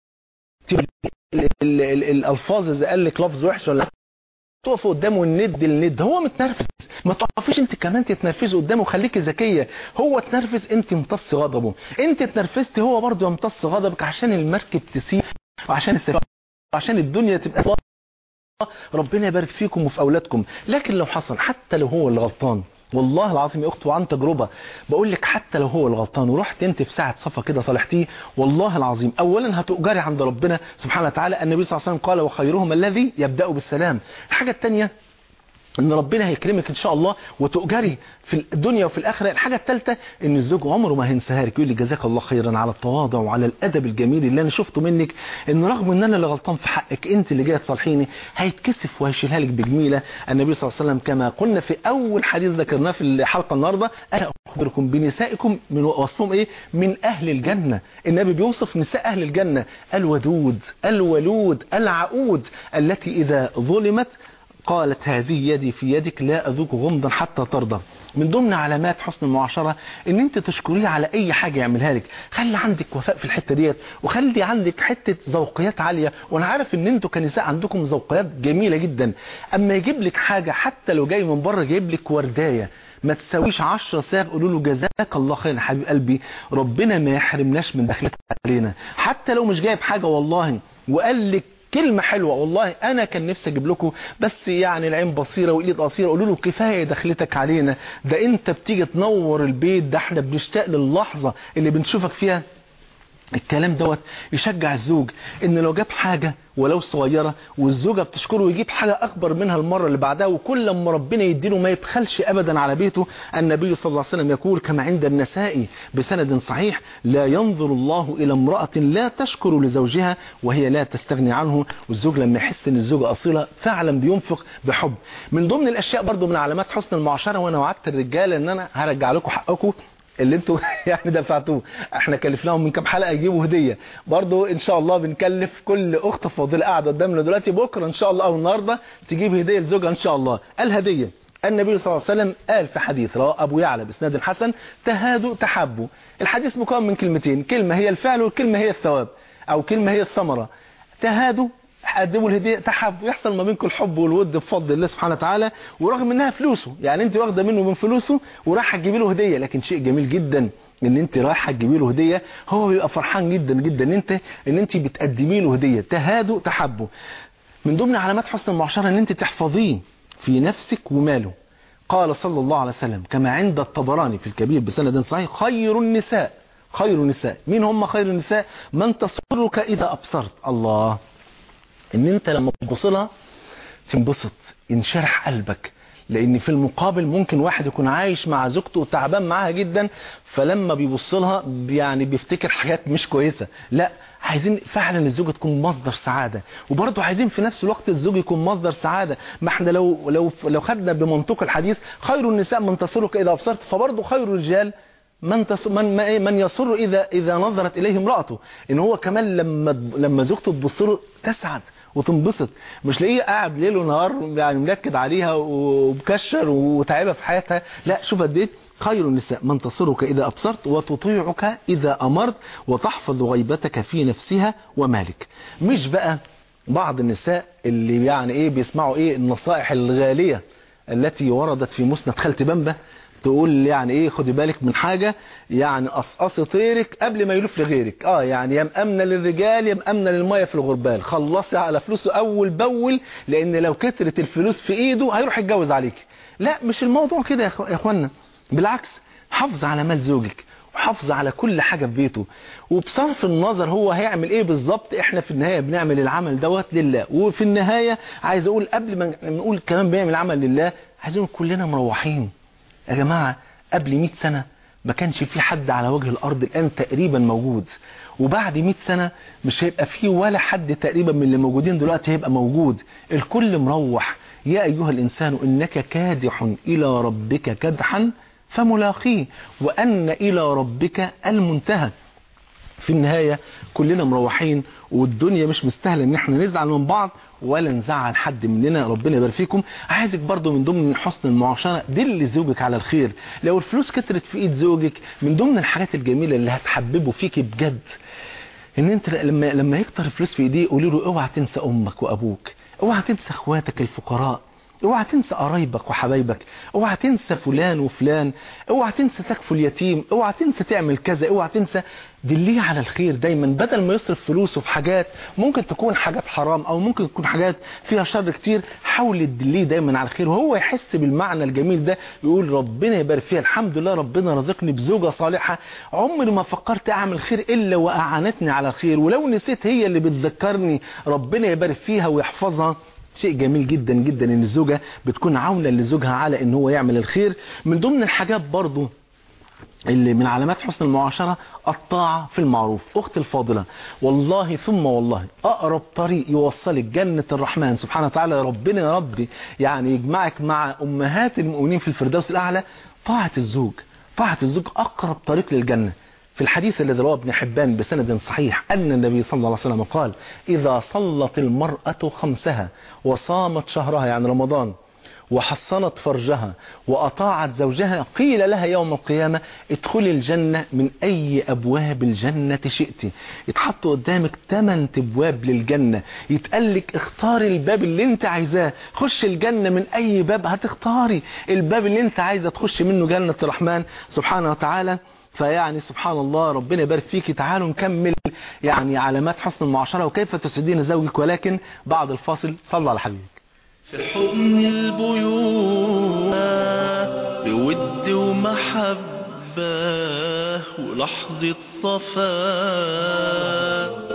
Speaker 4: ال- ال- ال- الالفاظ اذا قال لك لفظ وحش ولا تقف قدامه الند الند هو متنرفز ما تقفيش انت كمان تتنرفزي قدامه خليكي ذكيه هو اتنرفز انت امتص غضبه انت اتنرفزتي هو برضه يمتص غضبك عشان المركب تسير وعشان السفينه وعشان الدنيا تبقى ربنا يبارك فيكم وفي اولادكم لكن لو حصل حتى لو هو اللي غلطان والله العظيم يا اخت وعن تجربه بقول لك حتى لو هو الغلطان ورحت انت في ساعه صفا كده صالحتيه والله العظيم اولا هتؤجري عند ربنا سبحانه وتعالى النبي صلى الله عليه وسلم قال وخيرهم الذي يبدا بالسلام الحاجه الثانيه ان ربنا هيكرمك ان شاء الله وتؤجري في الدنيا وفي الاخره الحاجه الثالثه ان الزوج عمره ما هينساها لك يقول لك جزاك الله خيرا على التواضع وعلى الادب الجميل اللي انا شفته منك ان رغم ان انا اللي غلطان في حقك انت اللي جايه تصالحيني هيتكسف وهيشيلها لك بجميله النبي صلى الله عليه وسلم كما قلنا في اول حديث ذكرناه في الحلقه النهارده انا اخبركم بنسائكم من وصفهم ايه من اهل الجنه النبي بيوصف نساء اهل الجنه الودود الولود العقود التي اذا ظلمت قالت هذه يدي في يدك لا أذوق غمضا حتى ترضى من ضمن علامات حسن المعاشرة ان انت تشكريه على اي حاجة يعملها لك خلي عندك وفاء في الحتة ديت وخلي عندك حتة ذوقيات عالية وانا عارف ان انتوا كنساء عندكم ذوقيات جميلة جدا اما يجيب لك حاجة حتى لو جاي من بره جايب لك ورداية ما تساويش 10 ساغ قولوا له جزاك الله خير يا حبيب قلبي ربنا ما يحرمناش من دخلتك علينا حتى لو مش جايب حاجة والله وقال لك كلمة حلوة والله أنا كان نفسي أجيب لكم بس يعني العين بصيرة وإيد قصيرة قولوا له كفاية دخلتك علينا ده أنت بتيجي تنور البيت ده احنا بنشتاق للحظة اللي بنشوفك فيها الكلام دوت يشجع الزوج ان لو جاب حاجة ولو صغيرة والزوجة بتشكره ويجيب حاجة اكبر منها المرة اللي بعدها وكل لما ربنا يديله ما يبخلش ابدا على بيته النبي صلى الله عليه وسلم يقول كما عند النسائي بسند صحيح لا ينظر الله الى امرأة لا تشكر لزوجها وهي لا تستغني عنه والزوج لما يحس ان الزوجة اصيلة فعلا بينفق بحب من ضمن الاشياء برضو من علامات حسن المعاشرة وانا وعدت الرجال ان انا هرجع لكم حقكم اللي انتوا يعني دفعتوه احنا كلفناهم من كام حلقه يجيبوا هديه برضو ان شاء الله بنكلف كل اخت فاضله قاعده قدامنا دلوقتي بكره ان شاء الله او النهارده تجيب هديه لزوجها ان شاء الله الهديه النبي صلى الله عليه وسلم قال في حديث رواه ابو يعلى باسناد الحسن تهادوا تحبوا الحديث مكون من كلمتين كلمه هي الفعل والكلمه هي الثواب او كلمه هي الثمره تهادوا قدموا الهديه تحب يحصل ما بينكم الحب والود بفضل الله سبحانه وتعالى ورغم انها فلوسه يعني انت واخده منه من فلوسه ورايحه تجيبي له هديه لكن شيء جميل جدا ان انت رايحه تجيبي له هديه هو بيبقى فرحان جدا جدا ان انت ان انت بتقدمي له هديه تهادوا تحبوا من ضمن علامات حسن المعاشره ان انت تحفظيه في نفسك وماله قال صلى الله عليه وسلم كما عند الطبراني في الكبير بسند صحيح خير النساء خير النساء مين هم خير النساء من تصرك اذا ابصرت الله ان انت لما تبص لها تنبسط ينشرح قلبك لان في المقابل ممكن واحد يكون عايش مع زوجته وتعبان معاها جدا فلما بيبص لها يعني بيفتكر حاجات مش كويسه لا عايزين فعلا الزوجه تكون مصدر سعاده وبرضه عايزين في نفس الوقت الزوج يكون مصدر سعاده ما احنا لو لو لو خدنا بمنطق الحديث خير النساء من تسرك اذا ابصرت فبرضه خير الرجال من تص... من ما- من يسر اذا اذا نظرت اليه امراته ان هو كمان لما لما زوجته تبص له تسعد وتنبسط مش لاقيه قاعد ليل ونهار يعني منكد عليها ومكشر وتعبها في حياتها لا شوف قد ايه خير النساء من تصرك اذا ابصرت وتطيعك اذا امرت وتحفظ غيبتك في نفسها ومالك مش بقى بعض النساء اللي يعني ايه بيسمعوا ايه النصائح الغاليه التي وردت في مسند خالتي بامبا تقول يعني ايه خدي بالك من حاجة يعني قصقصي طيرك قبل ما يلف لغيرك اه يعني يا مأمنة للرجال يا مأمنة للمية في الغربال خلصي على فلوسه اول باول لان لو كترت الفلوس في ايده هيروح يتجوز عليك لا مش الموضوع كده يا إخو- يا اخوانا بالعكس حافظ على مال زوجك وحافظ على كل حاجة في بيته وبصرف النظر هو هيعمل ايه بالظبط احنا في النهاية بنعمل العمل دوت لله وفي النهاية عايز اقول قبل ما نقول كمان بنعمل العمل لله عايزين كلنا مروحين يا جماعة قبل 100 سنة ما كانش في حد على وجه الأرض الآن تقريبا موجود وبعد 100 سنة مش هيبقى في ولا حد تقريبا من اللي موجودين دلوقتي هيبقى موجود الكل مروح يا أيها الإنسان إنك كادح إلى ربك كدحا فملاقيه وأن إلى ربك المنتهى في النهاية كلنا مروحين والدنيا مش مستاهله ان احنا نزعل من بعض ولا نزعل حد مننا ربنا يبارك فيكم عايزك برضو من ضمن حسن المعاشرة دل زوجك على الخير لو الفلوس كترت في ايد زوجك من ضمن الحاجات الجميلة اللي هتحببه فيك بجد ان انت لما لما يكتر الفلوس في ايديه قولي له اوعى تنسى امك وابوك اوعى تنسى اخواتك الفقراء اوعى تنسى قرايبك وحبايبك اوعى تنسى فلان وفلان اوعى تنسى تكفل اليتيم اوعى تنسى تعمل كذا اوعى تنسى دليه على الخير دايما بدل ما يصرف فلوسه في حاجات ممكن تكون حاجات حرام او ممكن تكون حاجات فيها شر كتير حاول تدليه دايما على الخير وهو يحس بالمعنى الجميل ده يقول ربنا يبارك فيها الحمد لله ربنا رزقني بزوجة صالحة عمري ما فكرت اعمل خير الا واعانتني على الخير ولو نسيت هي اللي بتذكرني ربنا يبارك فيها ويحفظها شيء جميل جدا جدا ان الزوجة بتكون عاونة لزوجها على ان هو يعمل الخير من ضمن الحاجات برضو اللي من علامات حسن المعاشرة الطاعة في المعروف أخت الفاضلة والله ثم والله أقرب طريق يوصلك جنة الرحمن سبحانه وتعالى ربنا يا ربي يعني يجمعك مع أمهات المؤمنين في الفردوس الأعلى طاعة الزوج طاعة الزوج أقرب طريق للجنة في الحديث الذي رواه ابن حبان بسند صحيح أن النبي صلى الله عليه وسلم قال إذا صلت المرأة خمسها وصامت شهرها يعني رمضان وحصنت فرجها وأطاعت زوجها قيل لها يوم القيامة ادخلي الجنة من أي أبواب الجنة شئت يتحط قدامك 8 أبواب للجنة يتقالك اختاري الباب اللي انت عايزاه خش الجنة من أي باب هتختاري الباب اللي انت عايزة تخش منه جنة الرحمن سبحانه وتعالى فيعني سبحان الله ربنا يبارك فيك تعالوا نكمل يعني علامات حسن المعاشرة وكيف تسعدين زوجك ولكن بعد الفاصل صلى على حبيبك
Speaker 2: في حضن البيوت بود ومحبة ولحظة صفاء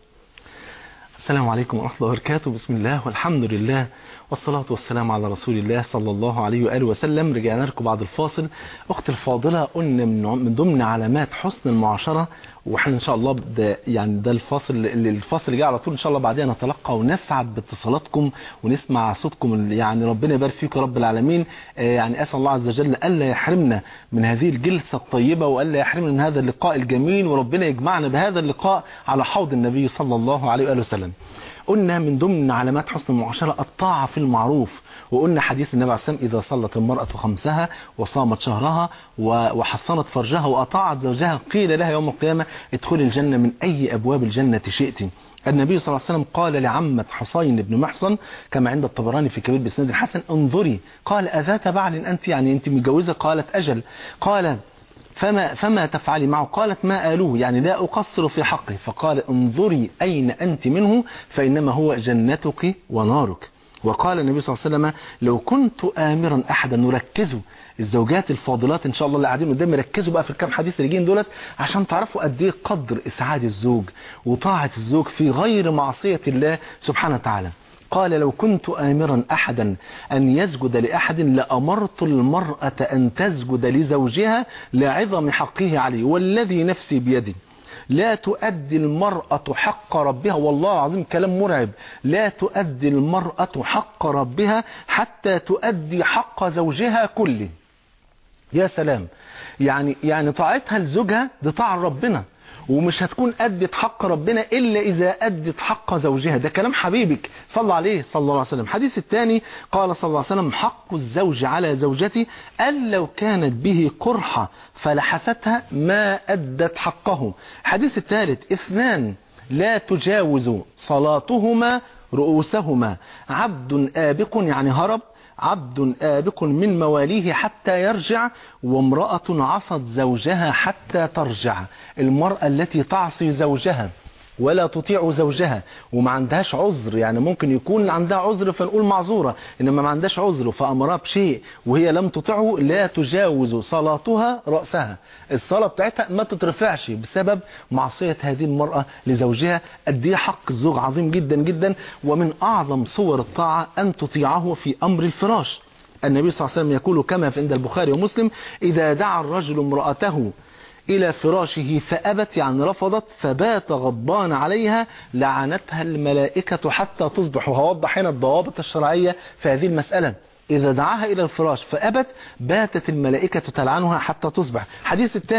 Speaker 4: السلام عليكم ورحمة الله وبركاته بسم الله والحمد لله والصلاة والسلام على رسول الله صلى الله عليه وآله وسلم رجعنا لكم بعد الفاصل أخت الفاضلة قلنا من من ضمن علامات حسن المعاشرة واحنا ان شاء الله ده يعني ده الفاصل اللي الفاصل اللي جاي على طول ان شاء الله بعدين نتلقى ونسعد باتصالاتكم ونسمع صوتكم يعني ربنا يبارك فيكم رب العالمين آه يعني اسال الله عز وجل الا يحرمنا من هذه الجلسه الطيبه والا يحرمنا من هذا اللقاء الجميل وربنا يجمعنا بهذا اللقاء على حوض النبي صلى الله عليه واله وسلم قلنا من ضمن علامات حسن المعاشرة الطاعة في المعروف وقلنا حديث النبي عليه الصلاة إذا صلت المرأة خمسها وصامت شهرها وحصنت فرجها وأطاعت زوجها قيل لها يوم القيامة ادخل الجنة من أي أبواب الجنة شئت النبي صلى الله عليه وسلم قال لعمة حصين بن محصن كما عند الطبراني في كبير بسند الحسن انظري قال أذات بعل أنت يعني أنت متجوزة قالت أجل قال فما, فما تفعلي معه قالت ما آلوه يعني لا أقصر في حقه فقال انظري أين أنت منه فإنما هو جنتك ونارك وقال النبي صلى الله عليه وسلم لو كنت آمرا أحدا نركزوا الزوجات الفاضلات إن شاء الله اللي قاعدين قدامي ركزوا بقى في الكام حديث اللي جايين دولت عشان تعرفوا قد ايه قدر إسعاد الزوج وطاعة الزوج في غير معصية الله سبحانه وتعالى قال لو كنت آمرا أحدا أن يسجد لأحد لأمرت المرأة أن تسجد لزوجها لعظم حقه عليه والذي نفسي بيده لا تؤدي المرأة حق ربها والله العظيم كلام مرعب لا تؤدي المرأة حق ربها حتى تؤدي حق زوجها كله يا سلام يعني يعني طاعتها لزوجها دي طاعة ربنا ومش هتكون أدت حق ربنا إلا إذا أدت حق زوجها ده كلام حبيبك صلى عليه صلى الله عليه وسلم الحديث الثاني قال صلى الله عليه وسلم حق الزوج على زوجتي أن لو كانت به قرحة فلحستها ما أدت حقه الحديث الثالث اثنان لا تجاوز صلاتهما رؤوسهما عبد آبق يعني هرب عبد آبق من مواليه حتى يرجع وامرأة عصت زوجها حتى ترجع المرأة التي تعصي زوجها ولا تطيع زوجها وما عندهاش عذر يعني ممكن يكون عندها عذر فنقول معذورة إنما ما عندهاش عذر فأمرها بشيء وهي لم تطيعه لا تجاوز صلاتها رأسها الصلاة بتاعتها ما تترفعش بسبب معصية هذه المرأة لزوجها قد ايه حق الزوج عظيم جدا جدا ومن أعظم صور الطاعة أن تطيعه في أمر الفراش النبي صلى الله عليه وسلم يقول كما في عند البخاري ومسلم إذا دعا الرجل امرأته إلى فراشه فأبت يعني رفضت فبات غضبان عليها لعنتها الملائكة حتى تصبح وهوضح هنا الضوابط الشرعية في هذه المسألة إذا دعاها إلى الفراش فأبت باتت الملائكة تلعنها حتى تصبح حديث الثاني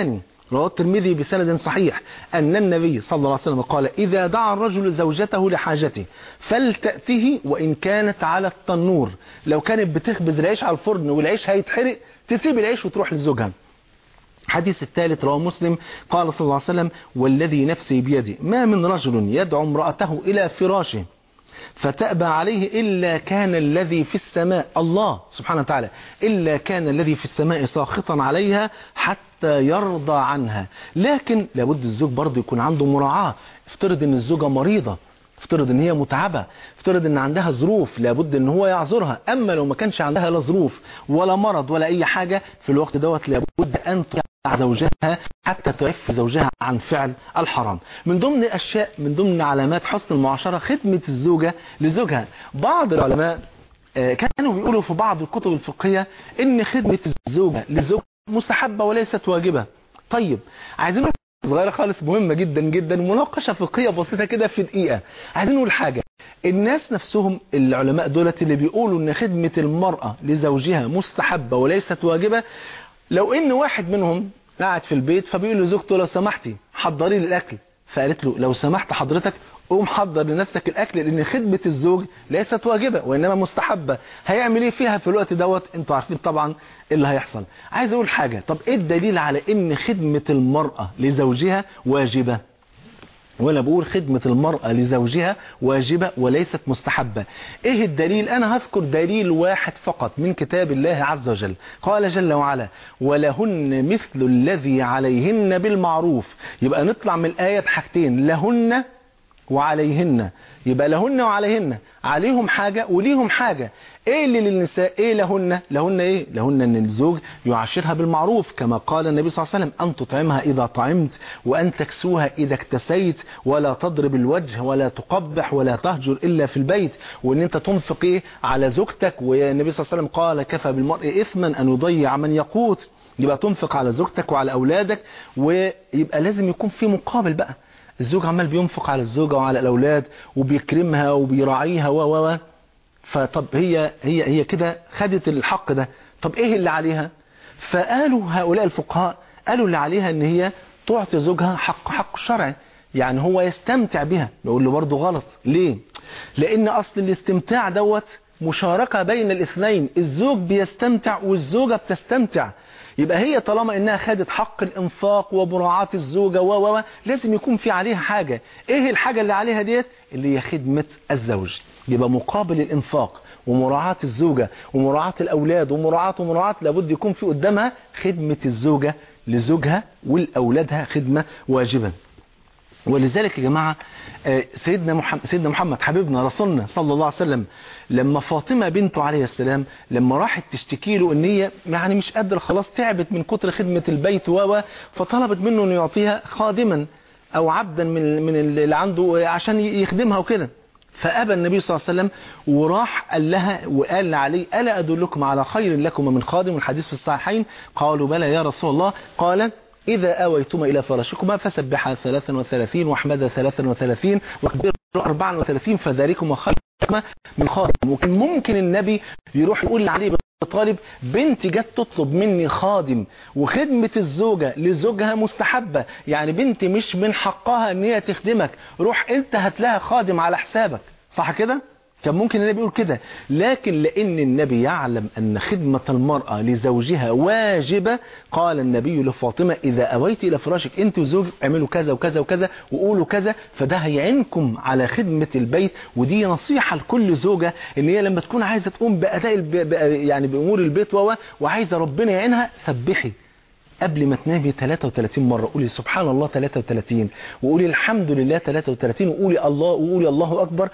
Speaker 4: رواه الترمذي بسند صحيح أن النبي صلى الله عليه وسلم قال إذا دعا الرجل زوجته لحاجته فلتأته وإن كانت على التنور لو كانت بتخبز العيش على الفرن والعيش هيتحرق تسيب العيش وتروح لزوجها حديث الثالث رواه مسلم قال صلى الله عليه وسلم والذي نفسي بيده ما من رجل يدعو امرأته إلى فراشه فتأبى عليه إلا كان الذي في السماء الله سبحانه وتعالى إلا كان الذي في السماء ساخطا عليها حتى يرضى عنها لكن لابد الزوج برضه يكون عنده مراعاة افترض ان الزوجة مريضة افترض ان هي متعبة افترض ان عندها ظروف لابد ان هو يعذرها اما لو ما كانش عندها لا ظروف ولا مرض ولا اي حاجة في الوقت دوت لابد ان تطيع زوجها حتى تعف زوجها عن فعل الحرام من ضمن الاشياء من ضمن علامات حسن المعاشرة خدمة الزوجة لزوجها بعض العلماء آه، كانوا بيقولوا في بعض الكتب الفقهية ان خدمة الزوجة لزوج مستحبة وليست واجبة طيب عايزين نقول صغيرة خالص مهمة جدا جدا مناقشة فقهية بسيطة كده في دقيقة عايزين نقول حاجة الناس نفسهم العلماء دولت اللي بيقولوا ان خدمة المرأة لزوجها مستحبة وليست واجبة لو ان واحد منهم قاعد في البيت فبيقول لزوجته لو سمحتي حضري لي الاكل فقالت له لو سمحت حضرتك قوم حضر لنفسك الاكل لان خدمة الزوج ليست واجبة وانما مستحبة هيعمل ايه فيها في الوقت دوت انتوا عارفين طبعا ايه اللي هيحصل عايز اقول حاجة طب ايه الدليل على ان خدمة المرأة لزوجها واجبة وانا بقول خدمة المرأة لزوجها واجبة وليست مستحبة ايه الدليل انا هذكر دليل واحد فقط من كتاب الله عز وجل قال جل وعلا ولهن مثل الذي عليهن بالمعروف يبقى نطلع من الآية بحاجتين لهن وعليهن يبقى لهن وعليهن عليهم حاجة وليهم حاجة ايه اللي للنساء ايه لهن لهن ايه لهن ان الزوج يعاشرها بالمعروف كما قال النبي صلى الله عليه وسلم ان تطعمها اذا طعمت وان تكسوها اذا اكتسيت ولا تضرب الوجه ولا تقبح ولا تهجر الا في البيت وان انت تنفق ايه على زوجتك والنبي صلى الله عليه وسلم قال كفى بالمرء اثما ان يضيع من يقوت يبقى تنفق على زوجتك وعلى اولادك ويبقى لازم يكون في مقابل بقى الزوج عمال بينفق على الزوجة وعلى الأولاد وبيكرمها وبيراعيها و و و فطب هي هي هي كده خدت الحق ده طب ايه اللي عليها فقالوا هؤلاء الفقهاء قالوا اللي عليها ان هي تعطي زوجها حق حق شرعي يعني هو يستمتع بها نقول له برضه غلط ليه لان اصل الاستمتاع دوت مشاركة بين الاثنين الزوج بيستمتع والزوجة بتستمتع يبقى هي طالما انها خدت حق الانفاق ومراعاة الزوجة و و لازم يكون في عليها حاجة ايه الحاجة اللي عليها ديت اللي هي خدمة الزوج يبقى مقابل الانفاق ومراعاة الزوجة ومراعاة الاولاد ومراعاة ومراعاة لابد يكون في قدامها خدمة الزوجة لزوجها ولأولادها خدمة واجبة ولذلك يا جماعة سيدنا محمد, سيدنا محمد حبيبنا رسولنا صلى الله عليه وسلم لما فاطمة بنته عليه السلام لما راحت تشتكي له ان هي يعني مش قادرة خلاص تعبت من كتر خدمة البيت و فطلبت منه انه يعطيها خادما او عبدا من من اللي عنده عشان يخدمها وكده فأبى النبي صلى الله عليه وسلم وراح قال لها وقال عليه ألا أدلكم على خير لكم من خادم الحديث في الصحيحين قالوا بلى يا رسول الله قال إذا أويتما إلى فراشكما فسبحا 33 واحمدا 33 واكبروا 34 فذلكما خير من خادم وكان ممكن النبي يروح يقول لعلي بن طالب بنتي جت تطلب مني خادم وخدمة الزوجة لزوجها مستحبة يعني بنتي مش من حقها ان هي تخدمك روح انت هات لها خادم على حسابك صح كده كان ممكن النبي يقول كده لكن لأن النبي يعلم أن خدمة المرأة لزوجها واجبة قال النبي لفاطمة إذا أويت إلى فراشك أنت وزوجك اعملوا كذا وكذا وكذا وقولوا كذا فده هيعينكم على خدمة البيت ودي نصيحة لكل زوجة إن هي لما تكون عايزة تقوم بأداء الب... يعني بأمور البيت و وعايزة ربنا يعينها سبحي قبل ما تنامي 33 مرة قولي سبحان الله 33 وقولي الحمد لله 33 وقولي الله وقولي الله أكبر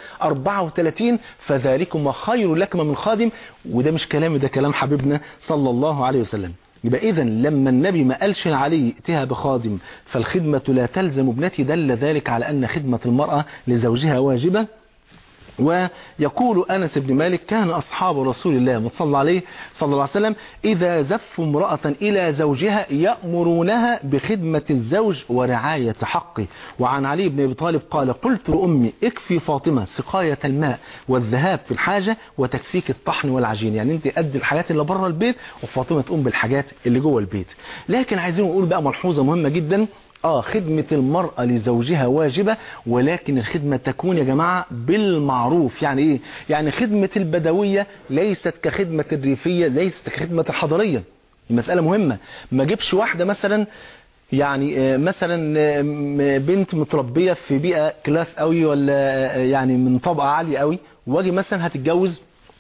Speaker 4: 34 فذلكم خير لكم من خادم وده مش كلامي ده كلام حبيبنا صلى الله عليه وسلم يبقى إذا لما النبي ما قالش عليه ائتها بخادم فالخدمة لا تلزم ابنتي دل ذلك على أن خدمة المرأة لزوجها واجبة ويقول أنس بن مالك كان أصحاب رسول الله صلى عليه صلى الله عليه وسلم إذا زفوا امرأة إلى زوجها يأمرونها بخدمة الزوج ورعاية حقه وعن علي بن أبي طالب قال قلت لأمي اكفي فاطمة سقاية الماء والذهاب في الحاجة وتكفيك الطحن والعجين يعني انت قد الحاجات اللي بره البيت وفاطمة تقوم بالحاجات اللي جوه البيت لكن عايزين نقول بقى ملحوظة مهمة جدا اه خدمة المرأة لزوجها واجبة ولكن الخدمة تكون يا جماعة بالمعروف يعني ايه يعني خدمة البدوية ليست كخدمة الريفية ليست كخدمة الحضرية المسألة مهمة ما جيبش واحدة مثلا يعني آه، مثلا آه، م- بنت متربية في بيئة كلاس قوي ولا آه، يعني من طبقة عالية قوي واجي مثلا هتتجوز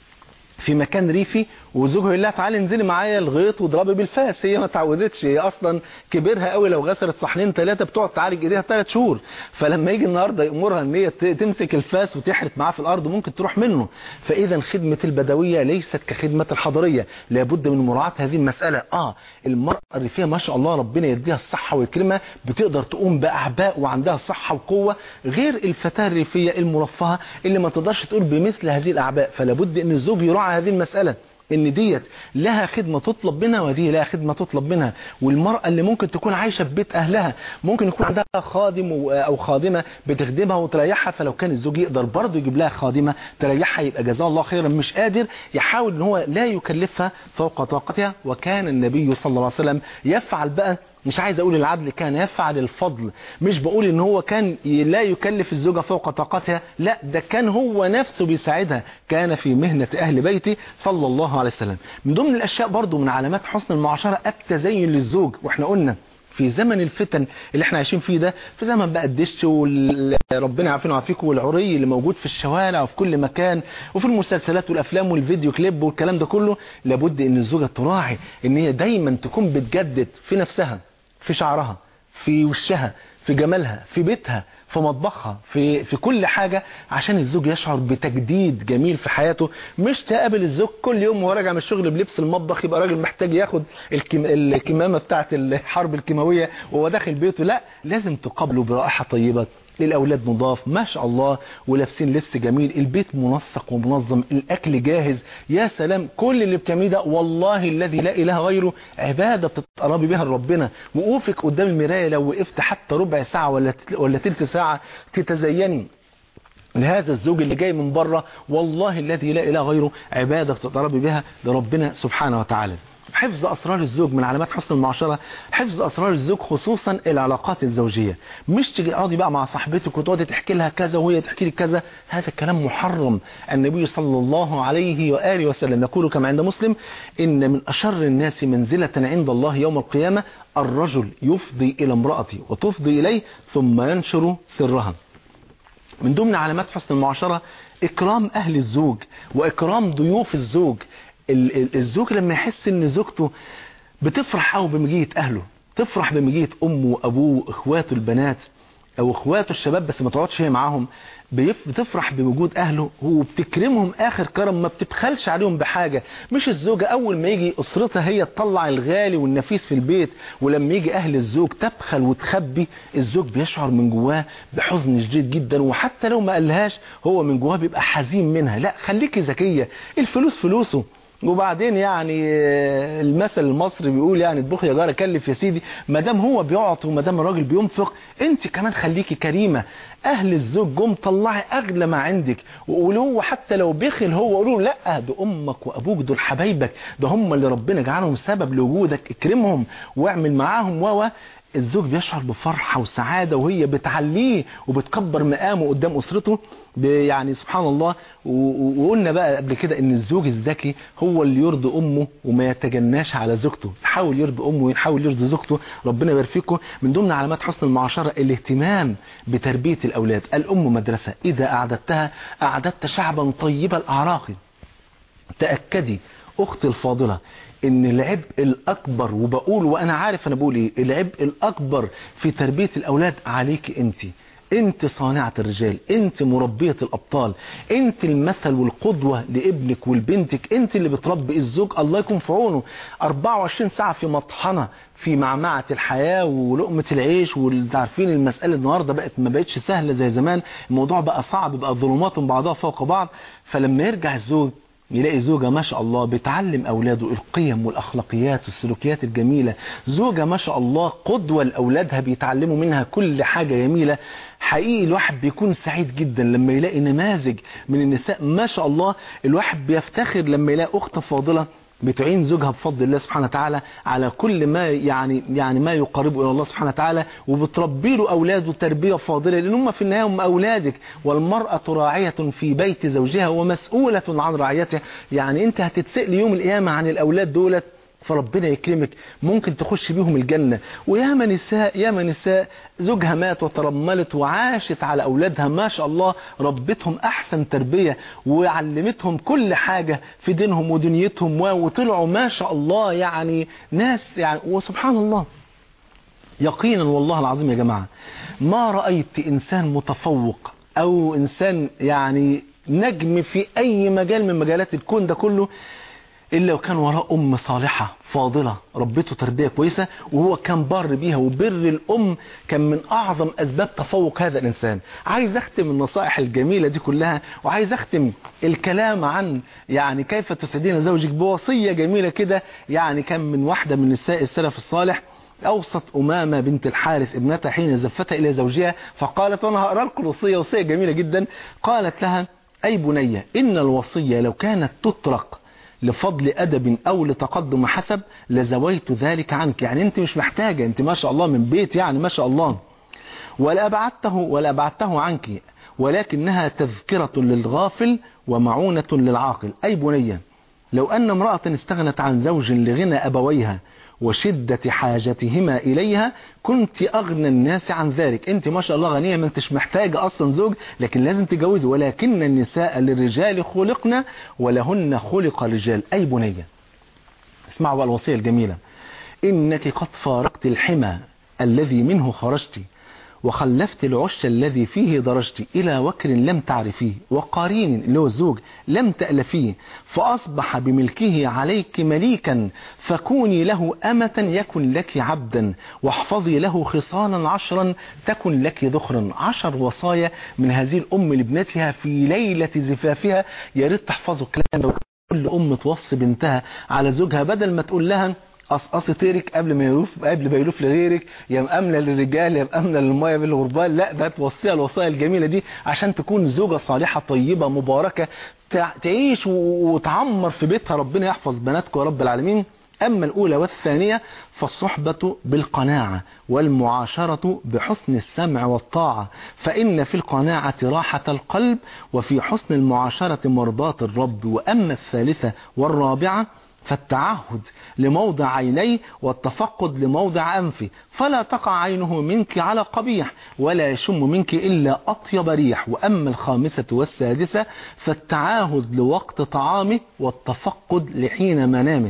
Speaker 4: في مكان ريفي وزوجها يقول لها تعالي انزلي معايا الغيط واضربي بالفاس هي ما اتعودتش هي اصلا كبرها قوي لو غسلت صحنين ثلاثه بتقعد تعالج ايديها ثلاث شهور فلما يجي النهارده يامرها ان هي ت- تمسك الفاس وتحرت معاه في الارض ممكن تروح منه فاذا خدمه البدويه ليست كخدمه الحضريه لابد من مراعاه هذه المساله اه المراه الريفيه ما شاء الله ربنا يديها الصحه ويكرمها بتقدر تقوم باعباء وعندها صحه وقوه غير الفتاه الريفيه المرفهه اللي ما تقدرش تقول بمثل هذه الاعباء فلابد ان الزوج يراعي هذه المساله ان ديت لها خدمة تطلب منها وهذه لها خدمة تطلب منها والمرأة اللي ممكن تكون عايشة في بيت اهلها ممكن يكون عندها خادم و- او خادمة بتخدمها وتريحها فلو كان الزوج يقدر برضه يجيب لها خادمة تريحها يبقى جزاه الله خيرا مش قادر يحاول ان هو لا يكلفها فوق طاقتها وكان النبي صلى الله عليه وسلم يفعل بقى مش عايز اقول العدل كان يفعل الفضل مش بقول ان هو كان ي- لا يكلف الزوجة فوق طاقتها لا ده كان هو نفسه بيساعدها كان في مهنة اهل بيته صلى الله عليه وسلم من ضمن الاشياء برضو من علامات حسن المعاشرة التزين للزوج واحنا قلنا في زمن الفتن اللي احنا عايشين فيه ده في زمن بقى الدش وربنا يعافينا ويعافيكم والعري اللي موجود في الشوارع وفي كل مكان وفي المسلسلات والافلام والفيديو كليب والكلام ده كله لابد ان الزوجه تراعي ان هي دايما تكون بتجدد في نفسها في شعرها في وشها في جمالها في بيتها في مطبخها في في كل حاجة عشان الزوج يشعر بتجديد جميل في حياته مش تقابل الزوج كل يوم وهو راجع من الشغل بلبس المطبخ يبقى راجل محتاج ياخد الكم الكمامة بتاعة الحرب الكيماوية وهو داخل بيته لا لازم تقابله برائحة طيبة الأولاد نضاف ما شاء الله ولابسين لبس جميل البيت منسق ومنظم الأكل جاهز يا سلام كل اللي بتعمليه ده والله الذي لا إله غيره عبادة بتتقربي بها لربنا وقوفك قدام المراية لو وقفت حتى ربع ساعة ولا ولا تلت ساعة تتزيني لهذا الزوج اللي جاي من بره والله الذي لا إله غيره عبادة بتتقربي بها لربنا سبحانه وتعالى حفظ أسرار الزوج من علامات حسن المعاشرة حفظ أسرار الزوج خصوصا العلاقات الزوجية مش تيجي تقعدي بقى مع صاحبتك وتقعدي تحكي لها كذا وهي تحكي لك كذا هذا الكلام محرم النبي صلى الله عليه وآله وسلم يقول كما عند مسلم إن من أشر الناس منزلة عند الله يوم القيامة الرجل يفضي إلى امرأته وتفضي إليه ثم ينشر سرها من ضمن علامات حسن المعاشرة إكرام أهل الزوج وإكرام ضيوف الزوج ال- ال- الزوج لما يحس ان زوجته بتفرح قوي بمجية اهله تفرح بمجية امه وابوه اخواته البنات او اخواته الشباب بس ما تقعدش هي معاهم بيف- بتفرح بوجود اهله وبتكرمهم اخر كرم ما بتبخلش عليهم بحاجة مش الزوجة اول ما يجي اسرتها هي تطلع الغالي والنفيس في البيت ولما يجي اهل الزوج تبخل وتخبي الزوج بيشعر من جواه بحزن شديد جدا وحتى لو ما قالهاش هو من جواه بيبقى حزين منها لا خليكي ذكية الفلوس فلوسه وبعدين يعني آه، المثل المصري بيقول يعني اطبخ يا جاره كلف يا سيدي ما دام هو بيعطي وما دام الراجل بينفق انت كمان خليكي كريمه اهل الزوج جم طلعي اغلى ما عندك وقولوا له حتى لو بخل هو قولوا له لا ده امك وابوك دول حبايبك ده هم اللي ربنا جعلهم سبب لوجودك اكرمهم واعمل معاهم و الزوج بيشعر بفرحة وسعادة وهي بتعليه وبتكبر مقامه قدام أسرته ب- يعني سبحان الله و- و- وقلنا بقى قبل كده ان الزوج الذكي هو اللي يرضي امه وما يتجناش على زوجته يحاول يرضي امه ويحاول يرضي زوجته ربنا يبارك فيكم من ضمن علامات حسن المعاشرة الاهتمام بتربية الأولاد الأم مدرسة إذا أعددتها أعددت شعبا طيب الأعراق تأكدي أختي الفاضلة ان العبء الاكبر وبقول وانا عارف انا بقول ايه العبء الاكبر في تربية الاولاد عليك انت انت صانعة الرجال انت مربية الابطال انت المثل والقدوة لابنك ولبنتك انت اللي بتربي الزوج الله يكون في عونه 24 ساعة في مطحنة في معمعة الحياة ولقمة العيش واللي عارفين المسألة النهاردة بقت ما بقتش سهلة زي زمان الموضوع بقى صعب بقى ظلمات بعضها فوق بعض فلما يرجع الزوج يلاقي زوجة ما شاء الله بتعلم أولاده القيم والأخلاقيات والسلوكيات الجميلة زوجة ما شاء الله قدوة لأولادها بيتعلموا منها كل حاجة جميلة حقيقي الواحد بيكون سعيد جدا لما يلاقي نماذج من النساء ما شاء الله الواحد بيفتخر لما يلاقي أخت فاضلة بتعين زوجها بفضل الله سبحانه وتعالى على كل ما يعني يعني ما يقربه الى الله سبحانه وتعالى وبتربي له اولاده تربيه فاضله لان هم في النهايه هم اولادك والمراه راعيه في بيت زوجها ومسؤوله عن رعيته يعني انت هتتسال يوم القيامه عن الاولاد دولت فربنا يكرمك ممكن تخش بيهم الجنة وياما نساء ياما نساء زوجها مات وترملت وعاشت على أولادها ما شاء الله ربتهم أحسن تربية وعلمتهم كل حاجة في دينهم ودنيتهم وطلعوا ما شاء الله يعني ناس يعني وسبحان الله يقينا والله العظيم يا جماعة ما رأيت إنسان متفوق أو إنسان يعني نجم في أي مجال من مجالات الكون ده كله إلا وكان وراه أم صالحة فاضلة ربته تربية كويسة وهو كان بر بيها وبر الأم كان من أعظم أسباب تفوق هذا الإنسان عايز أختم النصائح الجميلة دي كلها وعايز أختم الكلام عن يعني كيف تسعدين زوجك بوصية جميلة كده يعني كان من واحدة من نساء السلف الصالح أوصت أمامة بنت الحارث ابنتها حين زفتها إلى زوجها فقالت وأنا هقرأ لكم الوصية وصية جميلة جدا قالت لها أي بنية إن الوصية لو كانت تطرق لفضل أدب أو لتقدم حسب لزويت ذلك عنك يعني أنت مش محتاجة أنت ما شاء الله من بيت يعني ما شاء الله ولا أبعدته, ولا أبعدته عنك ولكنها تذكرة للغافل ومعونة للعاقل أي بنية لو أن امرأة استغنت عن زوج لغنى أبويها وشدة حاجتهما إليها كنت أغنى الناس عن ذلك أنت ما شاء الله غنية ما أنتش محتاجة أصلا زوج لكن لازم تجوزه ولكن النساء للرجال خلقنا ولهن خلق رجال أي بنية اسمعوا بقى الوصية الجميلة إنك قد فارقت الحمى الذي منه خرجت وخلفت العش الذي فيه درجت إلى وكر لم تعرفيه وقارين اللي هو الزوج لم تألفيه فأصبح بملكه عليك مليكا فكوني له أمة يكن لك عبدا واحفظي له خصالا عشرا تكن لك ذخرا عشر وصايا من هذه الأم لابنتها في ليلة زفافها يا ريت تحفظوا الكلام ده كل أم توصي بنتها على زوجها بدل ما تقول لها قصقص طيرك قبل ما يلوف قبل ما يلوف لغيرك يا مأمنة للرجال يا مأمنة للمية بالغربال لا ده توصيها الوصايا الجميلة دي عشان تكون زوجة صالحة طيبة مباركة تعيش وتعمر في بيتها ربنا يحفظ بناتكم يا رب العالمين أما الأولى والثانية فالصحبة بالقناعة والمعاشرة بحسن السمع والطاعة فإن في القناعة راحة القلب وفي حسن المعاشرة مرضاة الرب وأما الثالثة والرابعة فالتعهد لموضع عينيه والتفقد لموضع أنفه فلا تقع عينه منك على قبيح ولا يشم منك إلا أطيب ريح وأما الخامسة والسادسة فالتعاهد لوقت طعامه والتفقد لحين منامه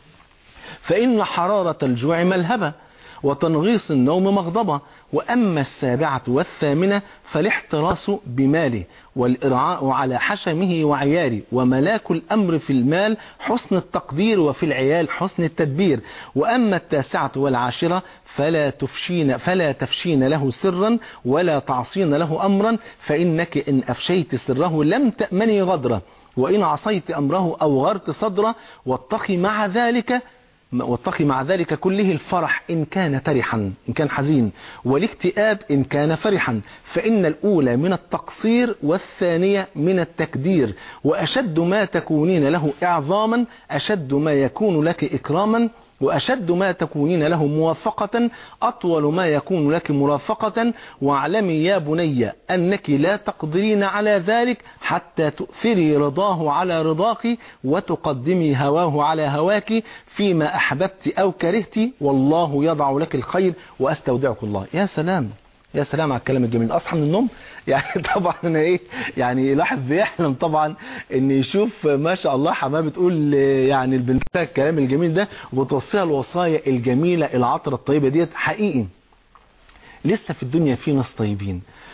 Speaker 4: فإن حرارة الجوع ملهبة وتنغيص النوم مغضبة وأما السابعة والثامنة فالاحتراس بماله والإرعاء على حشمه وعياله وملاك الأمر في المال حسن التقدير وفي العيال حسن التدبير وأما التاسعة والعاشرة فلا تفشين, فلا تفشين له سرا ولا تعصين له أمرا فإنك إن أفشيت سره لم تأمني غدره وإن عصيت أمره أو غرت صدره واتقي مع ذلك واتقي مع ذلك كله الفرح إن كان ترحا إن كان حزين والاكتئاب إن كان فرحا فإن الأولى من التقصير والثانية من التكدير وأشد ما تكونين له إعظاما أشد ما يكون لك إكراما وأشد ما تكونين له موافقة أطول ما يكون لك مرافقة واعلمي يا بني أنك لا تقدرين على ذلك حتى تؤثري رضاه على رضاك وتقدمي هواه على هواك فيما أحببت أو كرهت والله يضع لك الخير وأستودعك الله يا سلام يا سلام على الكلام الجميل اصحى من النوم يعني طبعا انا ايه يعني الواحد بيحلم طبعا ان يشوف ما شاء الله حماه بتقول يعني البنت الكلام الجميل ده وبتوصيها الوصايا الجميله العطره الطيبه ديت حقيقي لسه في الدنيا في ناس طيبين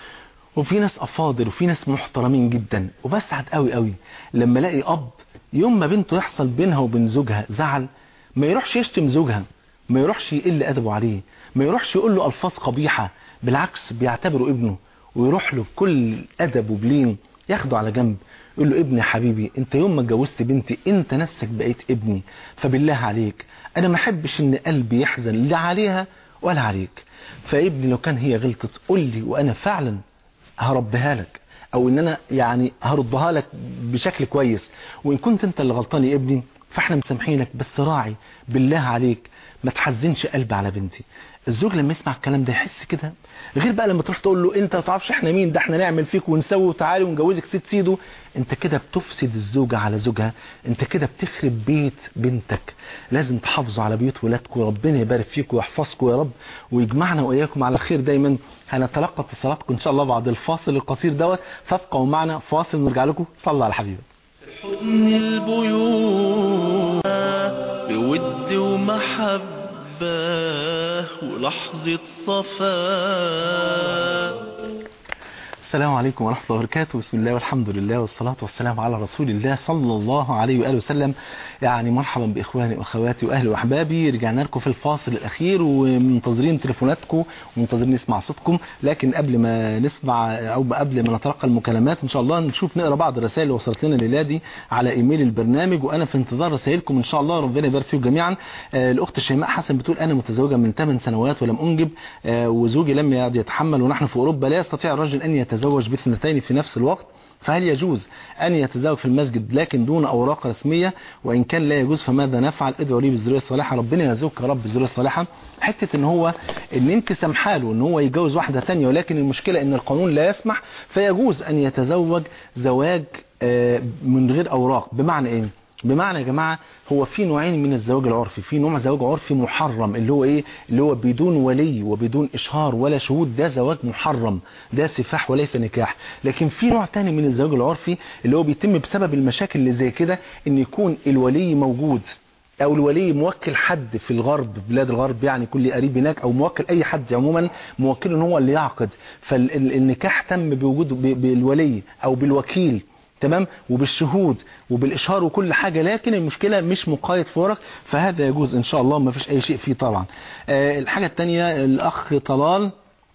Speaker 4: وفي ناس افاضل وفي ناس محترمين جدا وبسعد قوي قوي لما الاقي اب يوم ما بنته يحصل بينها وبين زوجها زعل ما يروحش يشتم زوجها ما يروحش يقل ادبه عليه ما يروحش يقول له الفاظ قبيحه بالعكس بيعتبره ابنه ويروح له بكل ادب وبلين ياخده على جنب يقول له ابني حبيبي انت يوم ما اتجوزت بنتي انت نفسك بقيت ابني فبالله عليك انا ما احبش ان قلبي يحزن لا عليها ولا عليك فابني لو كان هي غلطت قول لي وانا فعلا هربيها لك او ان انا يعني هردها لك بشكل كويس وان كنت انت اللي غلطان يا ابني فاحنا مسامحينك بس راعي بالله عليك ما تحزنش قلبي على بنتي الزوج لما يسمع الكلام ده يحس كده غير بقى لما تروح تقول له انت ما تعرفش احنا مين ده احنا نعمل فيك ونسوي وتعالي ونجوزك ست سيدو انت كده بتفسد الزوجة على زوجها انت كده بتخرب بيت بنتك لازم تحافظوا على بيوت ولادكم وربنا يبارك فيكم ويحفظكم يا رب ويجمعنا واياكم على خير دايما هنتلقى اتصالاتكم ان شاء الله بعد الفاصل القصير دوت فابقوا معنا فاصل نرجع لكم صلوا على حبيبك
Speaker 2: حضن البيوت بود ومحبة ولحظة صفاء
Speaker 4: السلام عليكم ورحمة الله وبركاته بسم الله والحمد لله والصلاة والسلام على رسول الله صلى الله عليه وآله وسلم يعني مرحبا بإخواني وأخواتي وأهلي وأحبابي رجعنا لكم في الفاصل الأخير ومنتظرين تليفوناتكم ومنتظرين نسمع صوتكم لكن قبل ما نسمع أو قبل ما نتلقى المكالمات إن شاء الله نشوف نقرأ بعض الرسائل اللي وصلت لنا الليلة دي على إيميل البرنامج وأنا في انتظار رسائلكم إن شاء الله ربنا يبارك فيكم جميعا آه الأخت شيماء حسن بتقول أنا متزوجة من 8 سنوات ولم أنجب آه وزوجي لم يعد يتحمل ونحن في أوروبا لا يستطيع الرجل أن يتزوج باثنتين في نفس الوقت فهل يجوز أن يتزوج في المسجد لكن دون أوراق رسمية وإن كان لا يجوز فماذا نفعل ادعوا لي بالذرية الصالحة ربنا يرزقك يا رب بالذرية الصالحة حتة ان هو ان انت سمحاله ان هو يتجوز واحدة تانية ولكن المشكلة ان القانون لا يسمح فيجوز أن يتزوج زواج من غير أوراق بمعنى ايه بمعنى يا جماعة هو في نوعين من الزواج العرفي في نوع زواج عرفي محرم اللي هو ايه اللي هو بدون ولي وبدون اشهار ولا شهود ده زواج محرم ده سفاح وليس نكاح لكن في نوع تاني من الزواج العرفي اللي هو بيتم بسبب المشاكل اللي زي كده ان يكون الولي موجود او الولي موكل حد في الغرب بلاد الغرب يعني كل قريب هناك او موكل اي حد عموما موكل ان هو اللي يعقد فالنكاح تم بوجود بالولي او بالوكيل تمام وبالشهود وبالإشهار وكل حاجة لكن المشكلة مش مقايد فورك فهذا يجوز إن شاء الله ما فيش أي شيء فيه طبعا آه الحاجة التانية الأخ طلال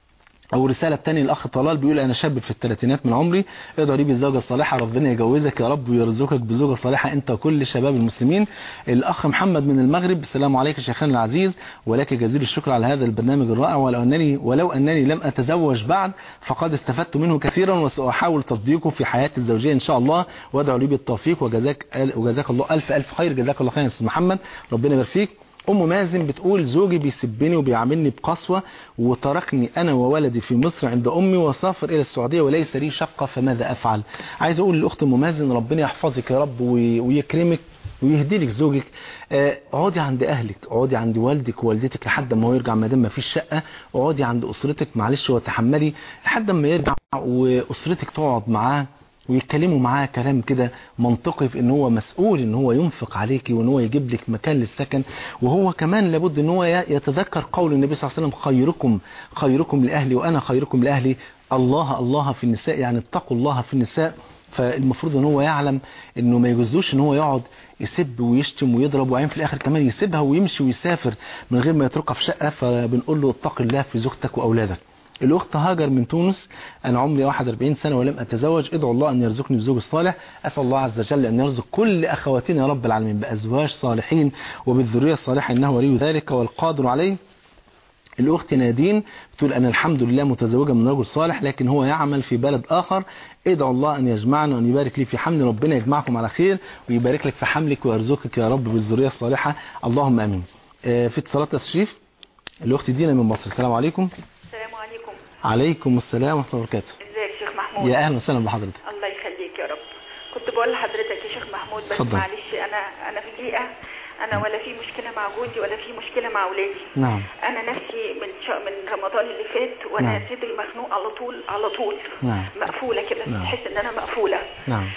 Speaker 4: او رسالة تانية الاخ طلال بيقول انا شاب في الثلاثينات من عمري ادعوا لي بالزوجة الصالحة ربنا يجوزك يا رب ويرزقك بزوجة صالحة انت وكل شباب المسلمين الاخ محمد من المغرب السلام عليك شيخنا العزيز ولك جزيل الشكر على هذا البرنامج الرائع ولو انني ولو انني لم اتزوج بعد فقد استفدت منه كثيرا وساحاول تطبيقه في حياتي الزوجية ان شاء الله وادعوا لي بالتوفيق وجزاك وجزاك الله الف الف خير جزاك الله خير يا استاذ محمد ربنا يبارك فيك ام مازن بتقول زوجي بيسبني وبيعاملني بقسوة وتركني انا وولدي في مصر عند امي وسافر الى السعودية وليس لي شقة فماذا افعل عايز اقول لاخت ام مازن ربنا يحفظك يا رب ويكرمك ويهدي لك زوجك اقعدي عند اهلك اقعدي عند والدك ووالدتك لحد ما هو يرجع ما دام ما فيش شقه اقعدي عند اسرتك معلش وتحملي لحد ما يرجع واسرتك تقعد معاه ويتكلموا معاه كلام كده منطقي في ان هو مسؤول ان هو ينفق عليكي وان هو يجيب لك مكان للسكن وهو كمان لابد ان هو يتذكر قول النبي صلى الله عليه وسلم خيركم خيركم لاهلي وانا خيركم لاهلي الله الله في النساء يعني اتقوا الله في النساء فالمفروض ان هو يعلم انه ما يجوزوش ان هو يقعد يسب ويشتم ويضرب وعين في الاخر كمان يسيبها ويمشي ويسافر من غير ما يتركها في شقه فبنقول له اتق الله في زوجتك واولادك الأخت هاجر من تونس أنا عمري 41 سنة ولم أتزوج ادعو الله أن يرزقني بزوج صالح أسأل الله عز وجل أن يرزق كل أخواتنا يا رب العالمين بأزواج صالحين وبالذرية الصالحة إنه ولي ذلك والقادر عليه الأخت نادين بتقول أنا الحمد لله متزوجة من رجل صالح لكن هو يعمل في بلد آخر ادعو الله أن يجمعنا وأن يبارك لي في حمل ربنا يجمعكم على خير ويبارك لك في حملك ويرزقك يا رب بالذرية الصالحة اللهم أمين في اتصالات تشريف الأخت دينا من مصر السلام عليكم
Speaker 5: السلام عليكم
Speaker 4: عليكم السلام ورحمة الله وبركاته
Speaker 5: ازيك يا شيخ محمود
Speaker 4: يا أهلا وسهلا بحضرتك
Speaker 5: الله يخليك يا رب كنت بقول لحضرتك يا شيخ محمود بس
Speaker 4: اتفضل.
Speaker 5: معلش انا انا في بيئه انا ولا في مشكله مع جوزي ولا في مشكله مع اولادي
Speaker 4: نعم
Speaker 5: انا نفسي من شا... من رمضان اللي فات وانا
Speaker 4: نعم.
Speaker 5: صدري مخنوق على طول على طول
Speaker 4: نعم.
Speaker 5: مقفوله كده
Speaker 4: نعم.
Speaker 5: بحس ان انا مقفوله
Speaker 4: نعم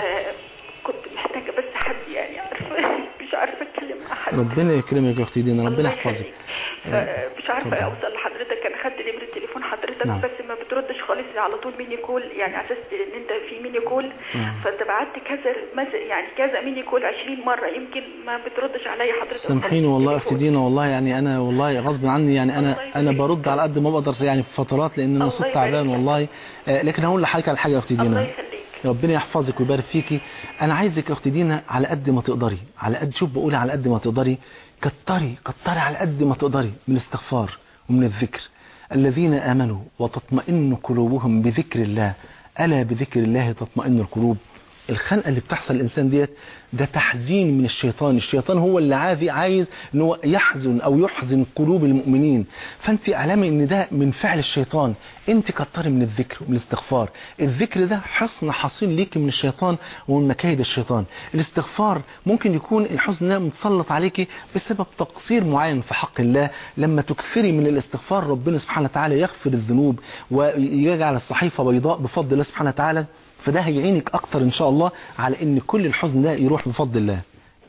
Speaker 5: فكنت محتاجه بس حد يعني عارفه مش عارفه اتكلم مع حد
Speaker 4: ربنا يكرمك يا أختي دينا ربنا
Speaker 5: الله
Speaker 4: يحفظك
Speaker 5: يخليك. فمش عارفه
Speaker 4: اتفضل.
Speaker 5: اوصل لحضرتك انا خدت نمره تليفون حضرتك
Speaker 4: نعم.
Speaker 5: بس ما بتردش خالص على طول ميني كول يعني على اساس ان انت في ميني كول فانت بعت كذا مز- يعني كذا ميني كول 20 مره يمكن ما بتردش عليا حضرتك
Speaker 4: سامحيني والله افتدينا والله يعني انا والله غصب عني يعني
Speaker 5: الله
Speaker 4: انا
Speaker 5: يخليك.
Speaker 4: انا برد على قد ما بقدر يعني في فترات لان انا
Speaker 5: الله
Speaker 4: صوت
Speaker 5: يبارك
Speaker 4: تعبان
Speaker 5: لك.
Speaker 4: والله آه، لكن هقول لحضرتك على حاجه يا اختي
Speaker 5: الله
Speaker 4: دينا
Speaker 5: يخليك
Speaker 4: ربنا يحفظك ويبارك فيكي انا عايزك يا اختي دينا على قد ما تقدري على قد شوف بقول على قد ما تقدري كتري كتري على قد ما تقدري من الاستغفار ومن الذكر الذين امنوا وتطمئن قلوبهم بذكر الله الا بذكر الله تطمئن القلوب الخنقه اللي بتحصل الانسان ديت ده تحزين من الشيطان الشيطان هو اللي عايز عايز ان هو يحزن او يحزن قلوب المؤمنين فانت اعلمي ان ده من فعل الشيطان انت كتري من الذكر ومن الاستغفار الذكر ده حصن حصين ليك من الشيطان ومن مكايد الشيطان الاستغفار ممكن يكون الحزن ده متسلط عليك بسبب تقصير معين في حق الله لما تكثري من الاستغفار ربنا سبحانه وتعالى يغفر الذنوب ويجعل الصحيفه بيضاء بفضل الله سبحانه وتعالى فده هيعينك اكتر ان شاء الله على ان كل الحزن ده يروح بفضل الله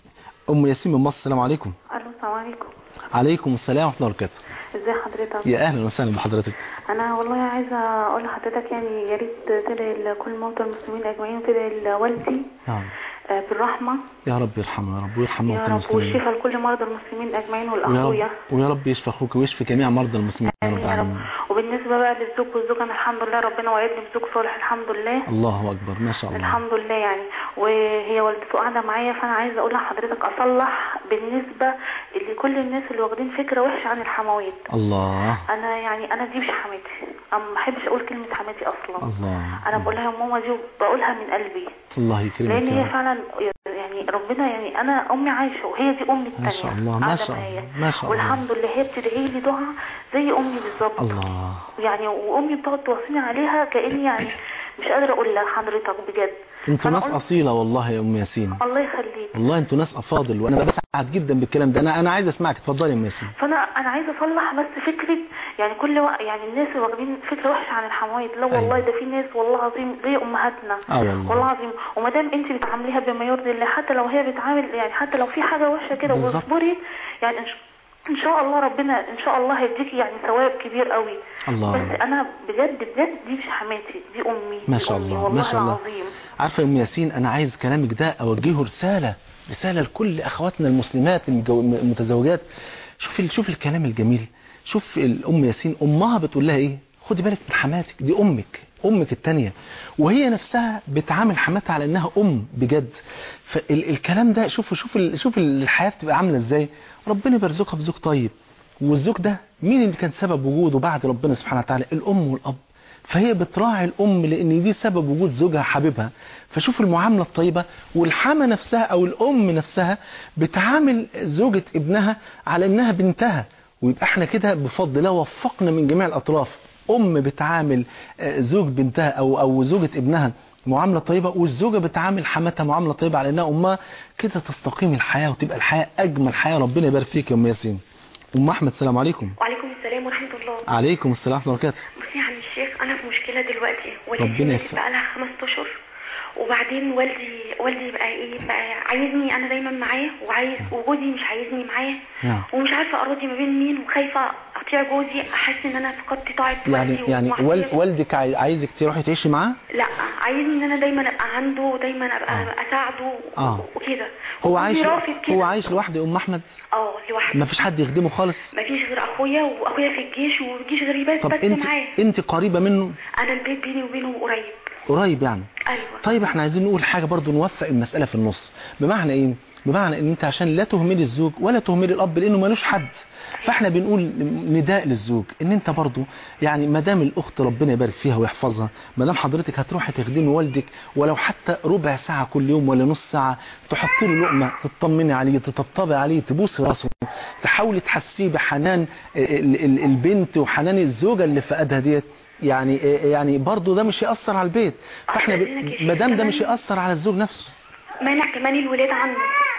Speaker 4: ام ياسين من مصر السلام عليكم
Speaker 6: الو السلام عليكم
Speaker 4: عليكم السلام ورحمه الله وبركاته
Speaker 6: ازي حضرتك
Speaker 4: يا اهلا وسهلا بحضرتك
Speaker 6: انا والله عايزه اقول لحضرتك يعني يا ريت تدعي لكل موتى المسلمين اجمعين وتدعي لوالدي
Speaker 4: نعم
Speaker 6: آه، بالرحمه
Speaker 4: يا رب يرحمه يا رب ويرحم
Speaker 6: يا
Speaker 4: موتى
Speaker 6: رب
Speaker 4: المسلمين
Speaker 6: والشفاء لكل مرضى المسلمين اجمعين
Speaker 4: ويا
Speaker 6: والاخويا
Speaker 4: رب ويا رب يشفي اخوك ويشفي جميع مرضى المسلمين يا رب
Speaker 6: امين يا رب
Speaker 4: العالمين
Speaker 6: وبالنسبه بقى للزوج والزوجه أنا الحمد لله ربنا وعدني بزوج صالح الحمد لله
Speaker 4: الله اكبر ما شاء الله
Speaker 6: الحمد لله يعني وهي والدته قاعده معايا فانا عايزه اقول لحضرتك اصلح بالنسبه لكل الناس اللي واخدين فكره وحشه عن الحموات
Speaker 4: الله
Speaker 6: انا يعني انا دي مش حماتي انا ما بحبش اقول كلمه حماتي اصلا
Speaker 4: الله
Speaker 6: انا بقولها يا ماما دي وبقولها من قلبي
Speaker 4: الله يكرمك
Speaker 6: لان
Speaker 4: يا
Speaker 6: هي
Speaker 4: رب.
Speaker 6: فعلا يعني ربنا يعني انا امي عايشه وهي دي امي الثانيه
Speaker 4: ما شاء الله، ما شاء الله، ما شاء الله.
Speaker 6: والحمد لله هي بتدعي لي دعاء زي امي بالظبط
Speaker 4: الله
Speaker 6: يعني وامي بتقعد توصيني عليها كاني يعني مش قادره اقول لحضرتك بجد
Speaker 4: انتوا
Speaker 6: فأنا
Speaker 4: ناس
Speaker 6: قلت-
Speaker 4: اصيله والله يا ام ياسين
Speaker 6: الله يخليك
Speaker 4: والله انتوا ناس افاضل وانا بسعد جدا بالكلام ده انا انا عايز اسمعك اتفضلي يا ام ياسين
Speaker 6: فانا انا عايزه اصلح بس فكره يعني كل وقت يعني الناس اللي واخدين فكره وحشه عن الحموات لا والله
Speaker 4: أيوة.
Speaker 6: ده في ناس والله العظيم زي امهاتنا
Speaker 4: اه والله
Speaker 6: والله العظيم وما دام انت بتعامليها بما يرضي الله حتى لو هي بتعامل يعني حتى لو في حاجه وحشه كده
Speaker 4: بالظبط.
Speaker 6: واصبري يعني ان ش- ان شاء الله ربنا ان شاء الله هيديكي يعني ثواب كبير قوي
Speaker 4: الله
Speaker 6: بس انا بجد بجد دي مش حماتي دي امي
Speaker 4: ما
Speaker 6: دي
Speaker 4: شاء
Speaker 6: أمي،
Speaker 4: الله،
Speaker 6: والله
Speaker 4: ما شاء الله.
Speaker 6: العظيم
Speaker 4: عارفه يا ام ياسين انا عايز كلامك ده اوجهه رساله رساله لكل اخواتنا المسلمات المجو- المتزوجات شوف ال- شوف الكلام الجميل شوف الام ياسين امها بتقول لها ايه خدي بالك من حماتك دي امك امك التانية وهي نفسها بتعامل حماتها على انها ام بجد فالكلام ده شوفوا شوف ال- شوف الحياه بتبقى عامله ازاي ربنا بيرزقها بزوج طيب والزوج ده مين اللي كان سبب وجوده بعد ربنا سبحانه وتعالى الام والاب فهي بتراعي الام لان دي سبب وجود زوجها حبيبها فشوف المعامله الطيبه والحما نفسها او الام نفسها بتعامل زوجة ابنها على انها بنتها ويبقى احنا كده بفضل الله وفقنا من جميع الاطراف ام بتعامل آه، زوج بنتها او او زوجة ابنها معاملة طيبة والزوجة بتعامل حماتها معاملة طيبة على انها امها كده تستقيم الحياة وتبقى الحياة اجمل حياة ربنا يبارك فيك يا ام ياسين ام احمد السلام عليكم
Speaker 5: وعليكم السلام ورحمه الله
Speaker 4: عليكم السلام ورحمة الله وبركاته
Speaker 5: بصي يا عم الشيخ انا في مشكله دلوقتي
Speaker 4: ربنا
Speaker 5: والدتي ماتت
Speaker 4: يسلمك.
Speaker 5: بقى لها خمس اشهر وبعدين والدي والدي بقى ايه بقى عايزني انا دايما معاه وعايز وجوزي مش عايزني معاه
Speaker 4: نعم.
Speaker 5: ومش عارفه اراضي ما بين مين وخايفه اطيع جوزي احس ان انا فقدت طاعه
Speaker 4: يعني
Speaker 5: والدي
Speaker 4: يعني
Speaker 5: ومعصية.
Speaker 4: وال- والدك عاي- عايزك تروحي تعيشي معاه
Speaker 5: لا عايزني ان انا دايما ابقى عنده ودايما ابقى
Speaker 4: آه.
Speaker 5: اساعده
Speaker 4: آه.
Speaker 5: وكده
Speaker 4: هو
Speaker 5: وجوزي
Speaker 4: عايش
Speaker 5: رافض كده
Speaker 4: هو عايش لوحده يا ام احمد
Speaker 5: اه لوحده
Speaker 4: ما فيش حد يخدمه خالص
Speaker 5: ما فيش غير اخويا واخويا في الجيش والجيش غريبات
Speaker 4: طب
Speaker 5: بس
Speaker 4: انت
Speaker 5: معاه
Speaker 4: انت قريبة منه
Speaker 5: انا البيت بيني وبينه قريب
Speaker 4: قريب يعني
Speaker 5: ايوه
Speaker 4: طيب احنا عايزين نقول حاجة برضو نوفق المسألة في النص بمعنى ايه بمعنى ان انت عشان لا تهملي الزوج ولا تهملي الاب لانه ملوش حد فاحنا بنقول نداء للزوج ان انت برضو يعني ما دام الاخت ربنا يبارك فيها ويحفظها ما دام حضرتك هتروحي تخدمي والدك ولو حتى ربع ساعة كل يوم ولا نص ساعة تحطي له لقمة تطمني عليه تطبطبي عليه تبوسي راسه تحاولي تحسيه بحنان ال- ال- البنت وحنان الزوجة اللي فقدها ديت يعني يعني برضه ده مش يأثر على البيت فاحنا ب- ما دام ده مش يأثر على الزوج نفسه
Speaker 5: مانع كمان الولاد عنه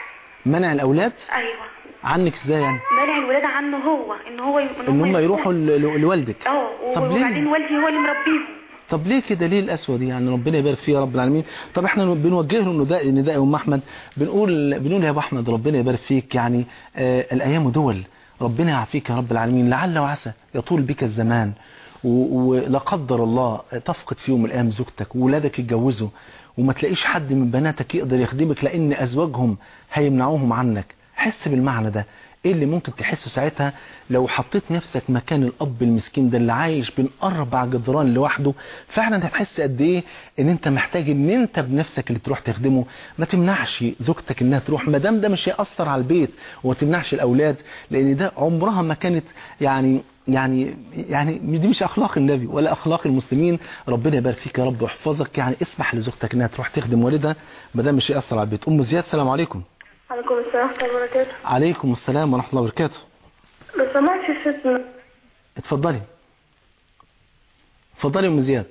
Speaker 4: منع الاولاد
Speaker 5: ايوه
Speaker 4: عنك ازاي يعني
Speaker 5: مانع الولاد عنه هو ان هو
Speaker 4: ان هم يروحوا ل- ل- لوالدك
Speaker 5: اه
Speaker 4: طب
Speaker 5: وبعدين
Speaker 4: ليه
Speaker 5: والدي هو اللي مربيهم
Speaker 4: طب ليه كده ليه القسوه دي يعني ربنا يبارك فيها يا رب العالمين طب احنا بنوجه له نداء نداء يا ام احمد بنقول بنقول يا ابو احمد ربنا يبارك فيك يعني آه الايام دول ربنا يعافيك يا رب العالمين لعل وعسى يطول بك الزمان و- ولا قدر الله تفقد في يوم من الايام زوجتك وولادك يتجوزوا وما تلاقيش حد من بناتك يقدر يخدمك لان ازواجهم هيمنعوهم عنك حس بالمعنى ده ايه اللي ممكن تحسه ساعتها لو حطيت نفسك مكان الاب المسكين ده اللي عايش بين اربع جدران لوحده فعلا هتحس قد ايه ان انت محتاج ان انت بنفسك اللي تروح تخدمه ما تمنعش زوجتك انها تروح ما دام ده مش هيأثر على البيت وما تمنعش الاولاد لان ده عمرها ما كانت يعني يعني يعني دي مش اخلاق النبي ولا اخلاق المسلمين ربنا يبارك فيك يا رب ويحفظك يعني اسمح لزوجتك انها تروح تخدم والدها ما دام مش هيأثر على البيت ام زياد السلام عليكم
Speaker 7: عليكم السلام ورحمة الله وبركاته
Speaker 4: عليكم السلام ورحمه الله وبركاته
Speaker 7: لو سمحت يا ستنا
Speaker 4: اتفضلي اتفضلي يا ام زياد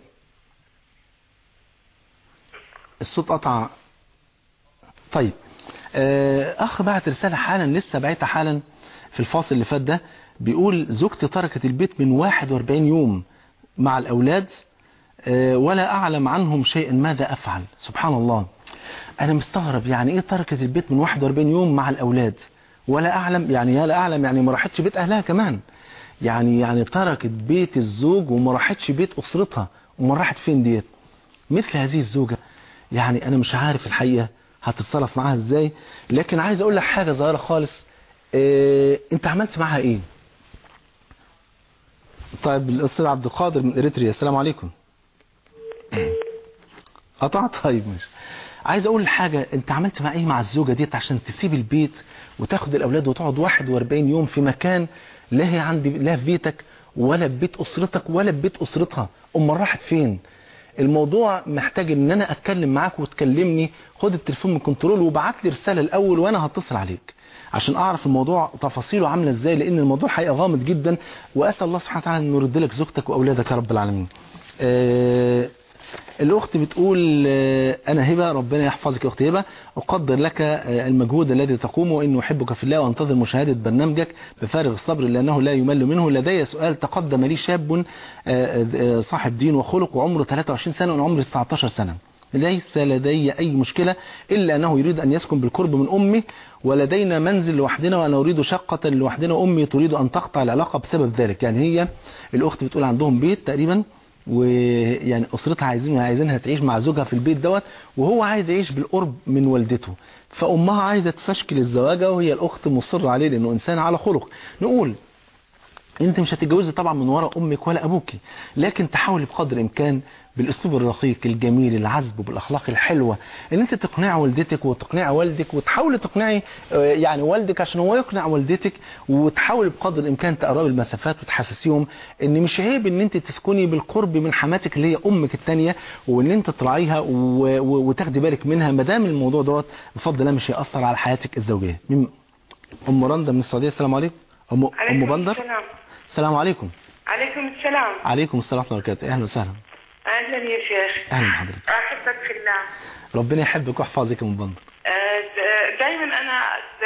Speaker 4: الصوت قطع طيب آه، اخ بعت رساله حالا لسه بعتها حالا في الفاصل اللي فات ده بيقول زوجتي تركت البيت من 41 يوم مع الاولاد آه، ولا اعلم عنهم شيئا ماذا افعل سبحان الله انا مستغرب يعني ايه تركت البيت من 41 يوم مع الاولاد ولا اعلم يعني يا لا اعلم يعني ما راحتش بيت اهلها كمان يعني يعني تركت بيت الزوج وما راحتش بيت اسرتها وما راحت فين ديت مثل هذه الزوجة يعني انا مش عارف الحقيقة هتتصرف معاها ازاي لكن عايز اقول لك حاجة صغيرة خالص إيه انت عملت معاها ايه طيب الاستاذ عبد القادر من اريتريا السلام عليكم قطع طيب مش عايز اقول حاجة انت عملت مع ايه مع الزوجة ديت عشان تسيب البيت وتاخد الاولاد وتقعد 41 يوم في مكان لا هي عند لا في بيتك ولا في بيت اسرتك ولا في بيت اسرتها امال راحت فين الموضوع محتاج ان انا اتكلم معاك وتكلمني خد التليفون من كنترول وابعت لي رسالة الاول وانا هتصل عليك عشان اعرف الموضوع تفاصيله عامله ازاي لان الموضوع حقيقه غامض جدا واسال الله سبحانه وتعالى انه يرد لك زوجتك واولادك يا رب العالمين آه الأخت بتقول آه، أنا هبة ربنا يحفظك يا أخت هبة أقدر لك آه، المجهود الذي تقومه وإنه أحبك في الله وأنتظر مشاهدة برنامجك بفارغ الصبر لأنه لا يمل منه لدي سؤال تقدم لي شاب آه، آه، صاحب دين وخلق وعمره 23 سنة وأنا عمري 19 سنة ليس لدي أي مشكلة إلا أنه يريد أن يسكن بالقرب من أمي ولدينا منزل لوحدنا وأنا أريد شقة لوحدنا وأمي تريد أن تقطع العلاقة بسبب ذلك يعني هي الأخت بتقول عندهم بيت تقريبا ويعني اسرتها عايزين عايزينها تعيش مع زوجها في البيت دوت وهو عايز يعيش بالقرب من والدته فامها عايزه تفشكل الزواجه وهي الاخت مصره عليه لانه انسان على خلق نقول انت مش هتتجوزي طبعا من ورا امك ولا ابوك لكن تحاولي بقدر الامكان بالاسلوب الرقيق الجميل العذب بالاخلاق الحلوه ان انت تقنعي والدتك وتقنعي والدك وتحاولي تقنعي آه، يعني والدك عشان هو يقنع والدتك وتحاولي بقدر الامكان تقربي المسافات وتحسسيهم ان مش عيب ان انت تسكني بالقرب من حماتك اللي هي امك الثانيه وان انت تراعيها و- و- وتاخدي بالك منها ما دام الموضوع دوت بفضل الله مش هيأثر على حياتك الزوجيه مين- ام رندا من السعوديه السلام عليكم ام ام
Speaker 8: عليكم
Speaker 4: بندر
Speaker 8: السلام
Speaker 4: السلام عليكم
Speaker 8: عليكم السلام
Speaker 4: عليكم السلام ورحمه الله وبركاته اهلا وسهلا
Speaker 8: اهلا يا شيخ
Speaker 4: اهلا بحضرتك
Speaker 8: احبك في الله
Speaker 4: ربنا يحبك ويحفظك يا ام بندر
Speaker 8: دائما انا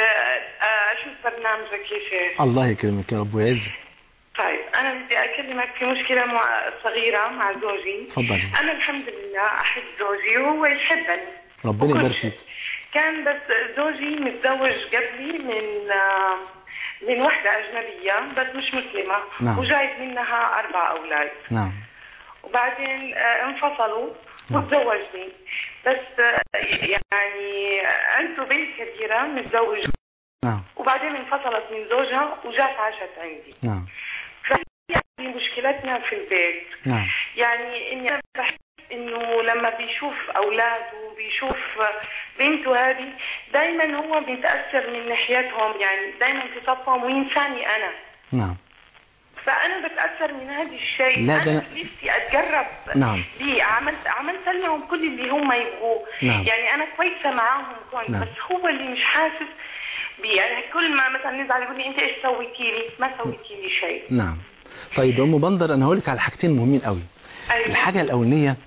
Speaker 8: آه، اشوف برنامجك يا شيخ
Speaker 4: الله يكرمك يا رب ويعزك
Speaker 8: طيب انا بدي اكلمك في مشكله مع صغيره مع زوجي
Speaker 4: اتفضلي
Speaker 8: انا الحمد لله احب زوجي وهو يحبني
Speaker 4: ربنا
Speaker 8: وكل
Speaker 4: يبارك
Speaker 8: شيء.
Speaker 4: فيك
Speaker 8: كان بس زوجي متزوج قبلي من آه، من وحده اجنبيه بس مش مسلمه
Speaker 4: نعم.
Speaker 8: وجايب منها اربع اولاد
Speaker 4: نعم
Speaker 8: وبعدين آه، انفصلوا وتزوجني بس آه، يعني عنده بنت كبيرة متزوج
Speaker 4: نعم
Speaker 8: وبعدين انفصلت من زوجها وجات عاشت عندي
Speaker 4: نعم
Speaker 8: فهي دي مشكلتنا في البيت
Speaker 4: نعم
Speaker 8: يعني اني انا بحس انه لما بيشوف اولاده بيشوف بنته هذه دايما هو بيتاثر من ناحيتهم يعني دايما في صفهم وينساني انا
Speaker 4: نعم
Speaker 8: فانا بتاثر من هذا الشيء
Speaker 4: لا، ده
Speaker 8: انا
Speaker 4: أنا-
Speaker 8: نفسي اتجرب
Speaker 4: نعم.
Speaker 8: ليه عملت عملت لهم كل اللي هم يبغوه
Speaker 4: نعم.
Speaker 8: يعني انا كويسه معاهم كنت
Speaker 4: نعم.
Speaker 8: بس هو اللي مش حاسس بيه يعني كل ما مثلا نزعل يقول لي انت ايش سويتي لي ما سويتي لي شيء
Speaker 4: نعم طيب يا ام بندر انا هقول لك على حاجتين مهمين قوي
Speaker 8: أيوة.
Speaker 4: الحاجه الاولانيه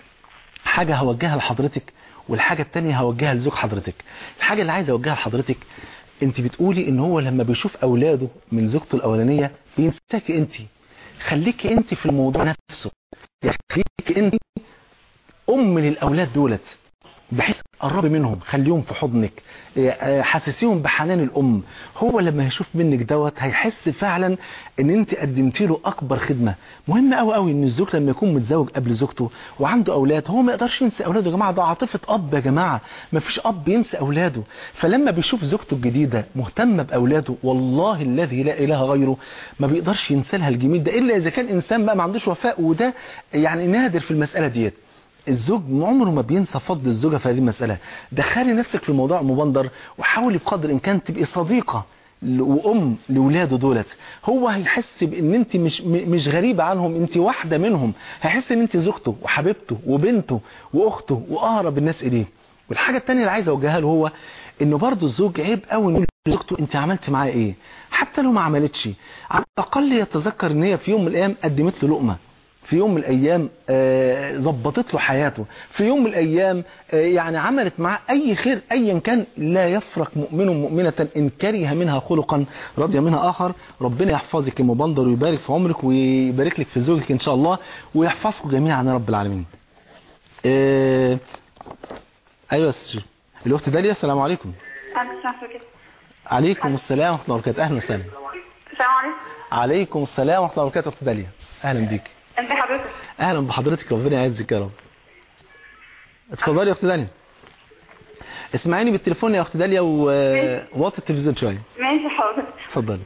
Speaker 4: حاجه هوجهها لحضرتك والحاجه الثانيه هوجهها لزوج حضرتك الحاجه اللي عايز اوجهها لحضرتك انت بتقولي ان هو لما بيشوف اولاده من زوجته الاولانيه بينساكي انت خليكي انت في الموضوع نفسه يعني خليكي انت ام للاولاد دولت بحيث قربي منهم خليهم في حضنك آه، حسسيهم بحنان الام هو لما يشوف منك دوت هيحس فعلا ان انت قدمتي له اكبر خدمه مهم قوي قوي ان الزوج لما يكون متزوج قبل زوجته وعنده اولاد هو ما يقدرش ينسى اولاده يا جماعه ده عاطفه اب يا جماعه ما فيش اب ينسى اولاده فلما بيشوف زوجته الجديده مهتمه باولاده والله الذي لا اله غيره ما بيقدرش ينسى لها الجميل ده الا اذا كان انسان بقى ما عندوش وفاء وده يعني نادر في المساله ديت الزوج عمره ما بينسى فضل الزوجة في هذه المسألة دخلي نفسك في الموضوع مبندر وحاولي بقدر الإمكان تبقي صديقة ل- وأم لولاده دولت هو هيحس بأن أنت مش م- مش غريبة عنهم أنت واحدة منهم هيحس أن أنت زوجته وحبيبته وبنته وأخته وأقرب الناس إليه والحاجة التانية اللي عايز أوجهها له هو انه برضه الزوج عيب قوي نقول لزوجته انت عملت معايا ايه حتى لو ما عملتش على الاقل يتذكر ان هي في يوم من الايام قدمت له لقمه في يوم من الايام آه، ظبطت له حياته في يوم من الايام آه، يعني عملت معاه اي خير ايا كان لا يفرق مؤمن مؤمنه ان كره منها خلقا رضي منها اخر ربنا يحفظك يا مبندر ويبارك في عمرك ويبارك لك في زوجك ان شاء الله ويحفظكم جميعا يا رب العالمين آه، ايوه يا أستاذ الاخت داليا السلام عليكم عليكم السلام ورحمه الله وبركاته اهلا وسهلا
Speaker 7: السلام عليكم
Speaker 4: عليكم السلام ورحمه الله وبركاته اخت داليا اهلا بيك
Speaker 7: انت حضرتك
Speaker 4: اهلا بحضرتك ربنا يعزك يا رب اتفضلي يا اخت داليا اسمعيني بالتليفون يا اخت داليا ووطي التلفزيون شويه
Speaker 7: ماشي حاضر
Speaker 4: اتفضلي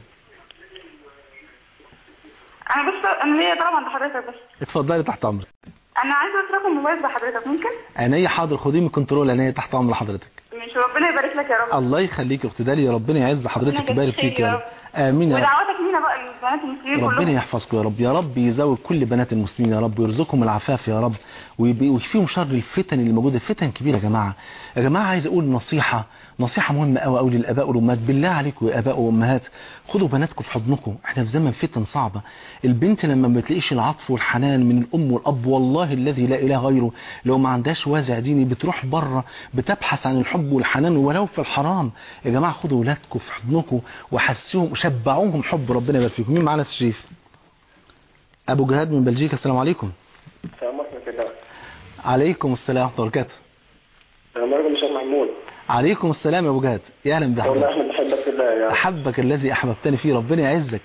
Speaker 7: انا بس انا ليا طلب عند حضرتك بس
Speaker 4: اتفضلي تحت امرك
Speaker 7: انا عايزه رقم موبايل بحضرتك ممكن
Speaker 4: عينيا حاضر خديه من كنترول عينيا تحت امر حضرتك
Speaker 7: مش ربنا يبارك لك يا رب
Speaker 4: الله يخليك يا اخت داليا ربنا يعز حضرتك
Speaker 7: ربنا
Speaker 4: ويبارك
Speaker 7: يجزيك
Speaker 4: فيك يا
Speaker 7: يا
Speaker 4: رب امين يا رب
Speaker 7: ودعواتك لينا بقى للبنات المسلمين
Speaker 4: ربنا
Speaker 7: كلهم
Speaker 4: يحفظكم يا رب يا رب يزود كل بنات المسلمين يا رب ويرزقهم العفاف يا رب ويبي- ويكفيهم شر الفتن اللي موجوده الفتن كبيره يا جماعه يا جماعه عايز اقول نصيحه نصيحه مهمه قوي قوي للاباء والامهات بالله عليكم يا اباء وامهات خدوا بناتكم في حضنكم احنا في زمن فتن صعبه البنت لما ما بتلاقيش العطف والحنان من الام والاب والله الذي لا اله غيره لو ما عندهاش وازع ديني بتروح بره بتبحث عن الحب والحنان ولو في الحرام يا جماعه خدوا ولادكم في حضنكم وحسوهم وشبعوهم حب ربنا يبارك فيكم مين معانا يا أستاذ شريف ابو جهاد من بلجيكا السلام عليكم
Speaker 9: السلام عليكم كده
Speaker 4: عليكم السلام ورحمه الله وبركاته
Speaker 9: السلام عليكم شيخ محمود
Speaker 4: عليكم السلام يا ابو جهاد يا اهلا
Speaker 9: والله
Speaker 4: بحضرتك
Speaker 9: احنا بنحبك في الله يا
Speaker 4: احبك الذي احببتني فيه ربنا يعزك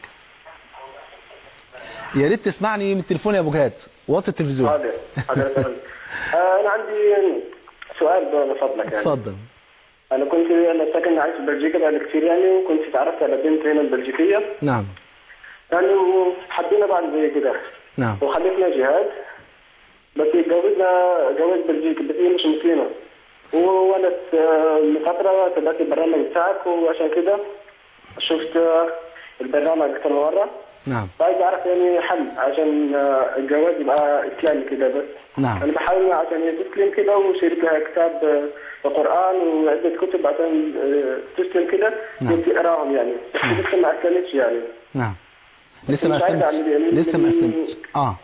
Speaker 4: يا ريت تسمعني من التليفون يا ابو جهاد وطي التلفزيون
Speaker 9: حاضر حاضر آه، انا عندي سؤال بقى من فضلك يعني
Speaker 4: اتفضل
Speaker 9: انا كنت انا ساكن عايش في بلجيكا بقالي كتير يعني وكنت اتعرفت على بنت هنا البلجيكيه
Speaker 4: نعم
Speaker 9: يعني وحبينا بعض زي كده
Speaker 4: نعم
Speaker 9: وخلفنا جهاد بس اتجوزنا جواز بلجيكي بس هي مش مسلمه وانا آه، من فتره تابعت البرنامج بتاعك وعشان كده شفت آه، البرنامج اكتر من مره
Speaker 4: نعم
Speaker 9: عايز اعرف يعني حل عشان آه، الجواز يبقى اسلامي كده بس
Speaker 4: نعم
Speaker 9: انا بحاول عشان هي تسلم كده وشريت لها كتاب آه، قران وعده كتب عشان آه، تسلم كده
Speaker 4: نعم.
Speaker 9: كنت اقراهم يعني بس
Speaker 4: نعم.
Speaker 9: لسه ما اسلمتش يعني
Speaker 4: نعم لسه ما
Speaker 9: مش عايز
Speaker 4: اسلمتش
Speaker 9: أعمل إيه؟ من-
Speaker 4: لسه ما
Speaker 9: من-
Speaker 4: اسلمتش اه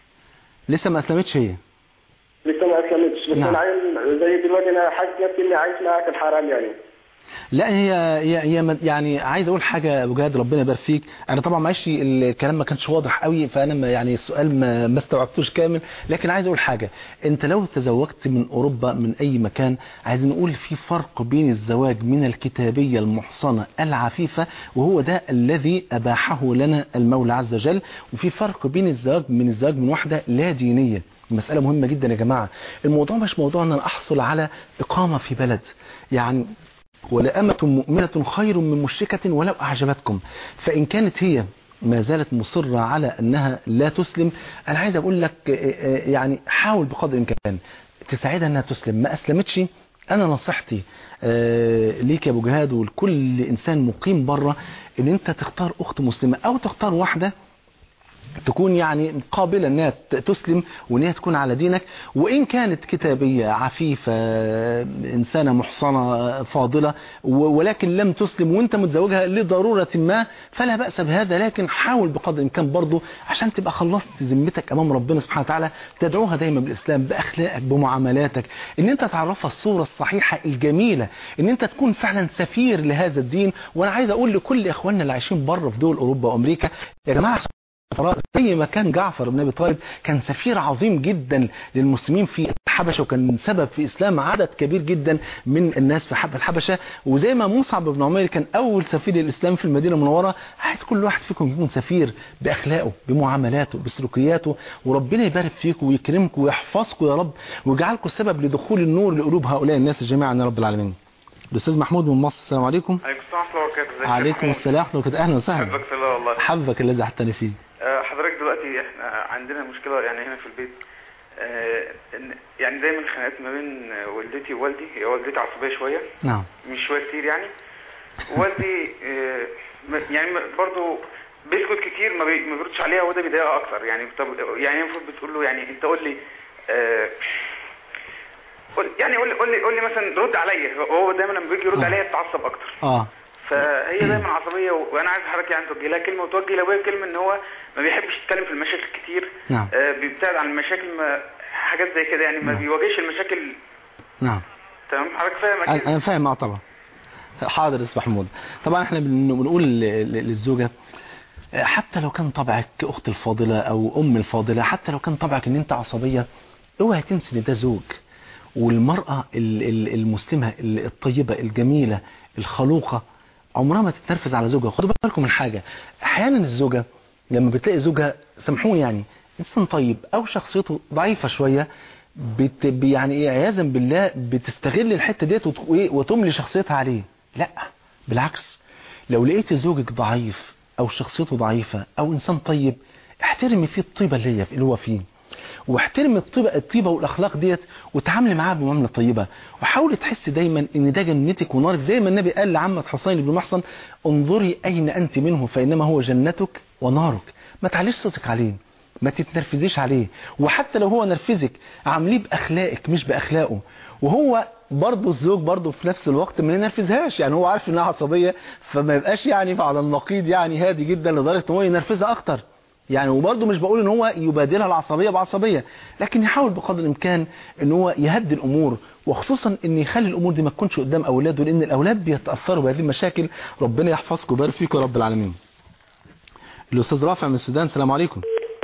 Speaker 4: لسه ما اسلمتش هي
Speaker 9: لسه ما اسلمتش بس
Speaker 4: نعم.
Speaker 9: انا عايز زي دلوقتي انا حاسس نفسي اني عايش معاك الحرام يعني
Speaker 4: لا هي هي هي مد- يعني عايز اقول حاجه يا ابو جهاد ربنا يبارك فيك انا طبعا معلش الكلام ما كانش واضح قوي فانا ما يعني السؤال ما ما استوعبتوش كامل لكن عايز اقول حاجه انت لو تزوجت من اوروبا من اي مكان عايز نقول في فرق بين الزواج من الكتابيه المحصنه العفيفه وهو ده الذي اباحه لنا المولى عز وجل وفي فرق بين الزواج من الزواج من واحده لا دينيه مسألة مهمة جدا يا جماعة الموضوع مش موضوع ان انا احصل على اقامة في بلد يعني ولأمة مؤمنة خير من مشركة ولو أعجبتكم فإن كانت هي ما زالت مصرة على أنها لا تسلم أنا عايز أقول لك آه، آه، يعني حاول بقدر الإمكان تساعدها أنها تسلم ما أسلمتش أنا نصيحتي آه، ليك يا أبو جهاد ولكل إنسان مقيم بره إن أنت تختار أخت مسلمة أو تختار واحدة تكون يعني قابلة انها ت- تسلم وانها تكون على دينك وان كانت كتابية عفيفة انسانة محصنة فاضلة و- ولكن لم تسلم وانت متزوجها لضرورة ما فلا بأس بهذا لكن حاول بقدر الامكان برضه عشان تبقى خلصت ذمتك امام ربنا سبحانه وتعالى تدعوها دايما بالاسلام باخلاقك بمعاملاتك ان انت تعرفها الصورة الصحيحة الجميلة ان انت تكون فعلا سفير لهذا الدين وانا عايز اقول لكل اخواننا اللي عايشين بره في دول اوروبا وامريكا يا جماعة زي ما كان جعفر بن ابي طالب كان سفير عظيم جدا للمسلمين في الحبشه وكان سبب في اسلام عدد كبير جدا من الناس في حب الحبشه وزي ما مصعب بن عمير كان اول سفير للاسلام في المدينه المنوره عايز كل واحد فيكم يكون سفير باخلاقه بمعاملاته بسلوكياته وربنا يبارك فيكم ويكرمكم ويحفظكم يا رب ويجعلكم سبب لدخول النور لقلوب هؤلاء الناس جميعا يا رب العالمين الاستاذ محمود من مصر السلام عليكم
Speaker 10: عليكم السلام ورحمة الله وبركاته ازيك يا
Speaker 4: عليكم
Speaker 10: محمود؟
Speaker 4: السلام ورحمه الله وبركاته اهلا وسهلا
Speaker 10: حبك في الله والله
Speaker 4: حبك الذي احتني فيه
Speaker 10: آه، حضرتك دلوقتي احنا عندنا مشكلة يعني هنا في البيت آه، إن- يعني دايما خناقات ما بين آه، والدتي ووالدي هي والدتي عصبية شوية
Speaker 4: نعم
Speaker 10: مش شوية كتير يعني والدي آه، م- يعني م- برضو بيسكت كتير ما بي- ما بيردش عليها وده بيضايقها اكتر يعني طب يعني هي المفروض بتقول له يعني انت قول لي آه، قول يعني قول لي قول لي قول لي مثلا رد عليا هو دايما لما بيجي يرد عليا بتعصب اكتر
Speaker 4: اه
Speaker 10: فهي دايما عصبيه و- وانا عايز حضرتك يعني توجه لها كلمه وتوجه لابويا كلمه ان هو ما بيحبش يتكلم في المشاكل كتير
Speaker 4: نعم.
Speaker 10: آه بيبتعد عن المشاكل ما حاجات زي كده يعني ما
Speaker 4: نعم.
Speaker 10: بيواجهش المشاكل
Speaker 4: نعم
Speaker 10: تمام حضرتك فاهم
Speaker 4: انا
Speaker 10: اكيد
Speaker 4: أنا فاهم اه طبعا حاضر يا استاذ محمود طبعا احنا بن- بنقول ل- ل- للزوجه آه، حتى لو كان طبعك اخت الفاضله او ام الفاضله حتى لو كان طبعك ان انت عصبيه اوعي تنسي ان ده زوج والمراه ال- ال- المسلمه ال- الطيبه الجميله الخلوقه عمرها ما تتنرفز على زوجها خدوا بالكم من حاجه احيانا الزوجه لما بتلاقي زوجها سامحوني يعني انسان طيب او شخصيته ضعيفه شويه بت يعني ايه عياذا بالله بتستغل الحته ديت وت- وإيه؟ وتملي شخصيتها عليه لا بالعكس لو لقيت زوجك ضعيف او شخصيته ضعيفه او انسان طيب احترمي فيه الطيبه اللي هي اللي هو فيه واحترمي الطيبه الطيبه والاخلاق ديت وتعاملي معاه بمعامله طيبه وحاولي تحسي دايما ان ده جنتك ونارك زي ما النبي قال لعمه حسين بن محصن انظري اين انت منه فانما هو جنتك ونارك ما تعليش صوتك عليه ما تتنرفزيش عليه وحتى لو هو نرفزك عامليه باخلاقك مش باخلاقه وهو برضه الزوج برضه في نفس الوقت ما ينرفزهاش يعني هو عارف انها عصبيه فما يبقاش يعني على النقيض يعني هادي جدا لدرجه ان هو ينرفزها اكتر يعني وبرضه مش بقول ان هو يبادلها العصبيه بعصبيه لكن يحاول بقدر الامكان ان هو يهدي الامور وخصوصا ان يخلي الامور دي ما تكونش قدام اولاده لان الاولاد بيتاثروا بهذه المشاكل ربنا يحفظكم ويبارك فيكم يا رب العالمين الاستاذ رافع من السودان السلام عليكم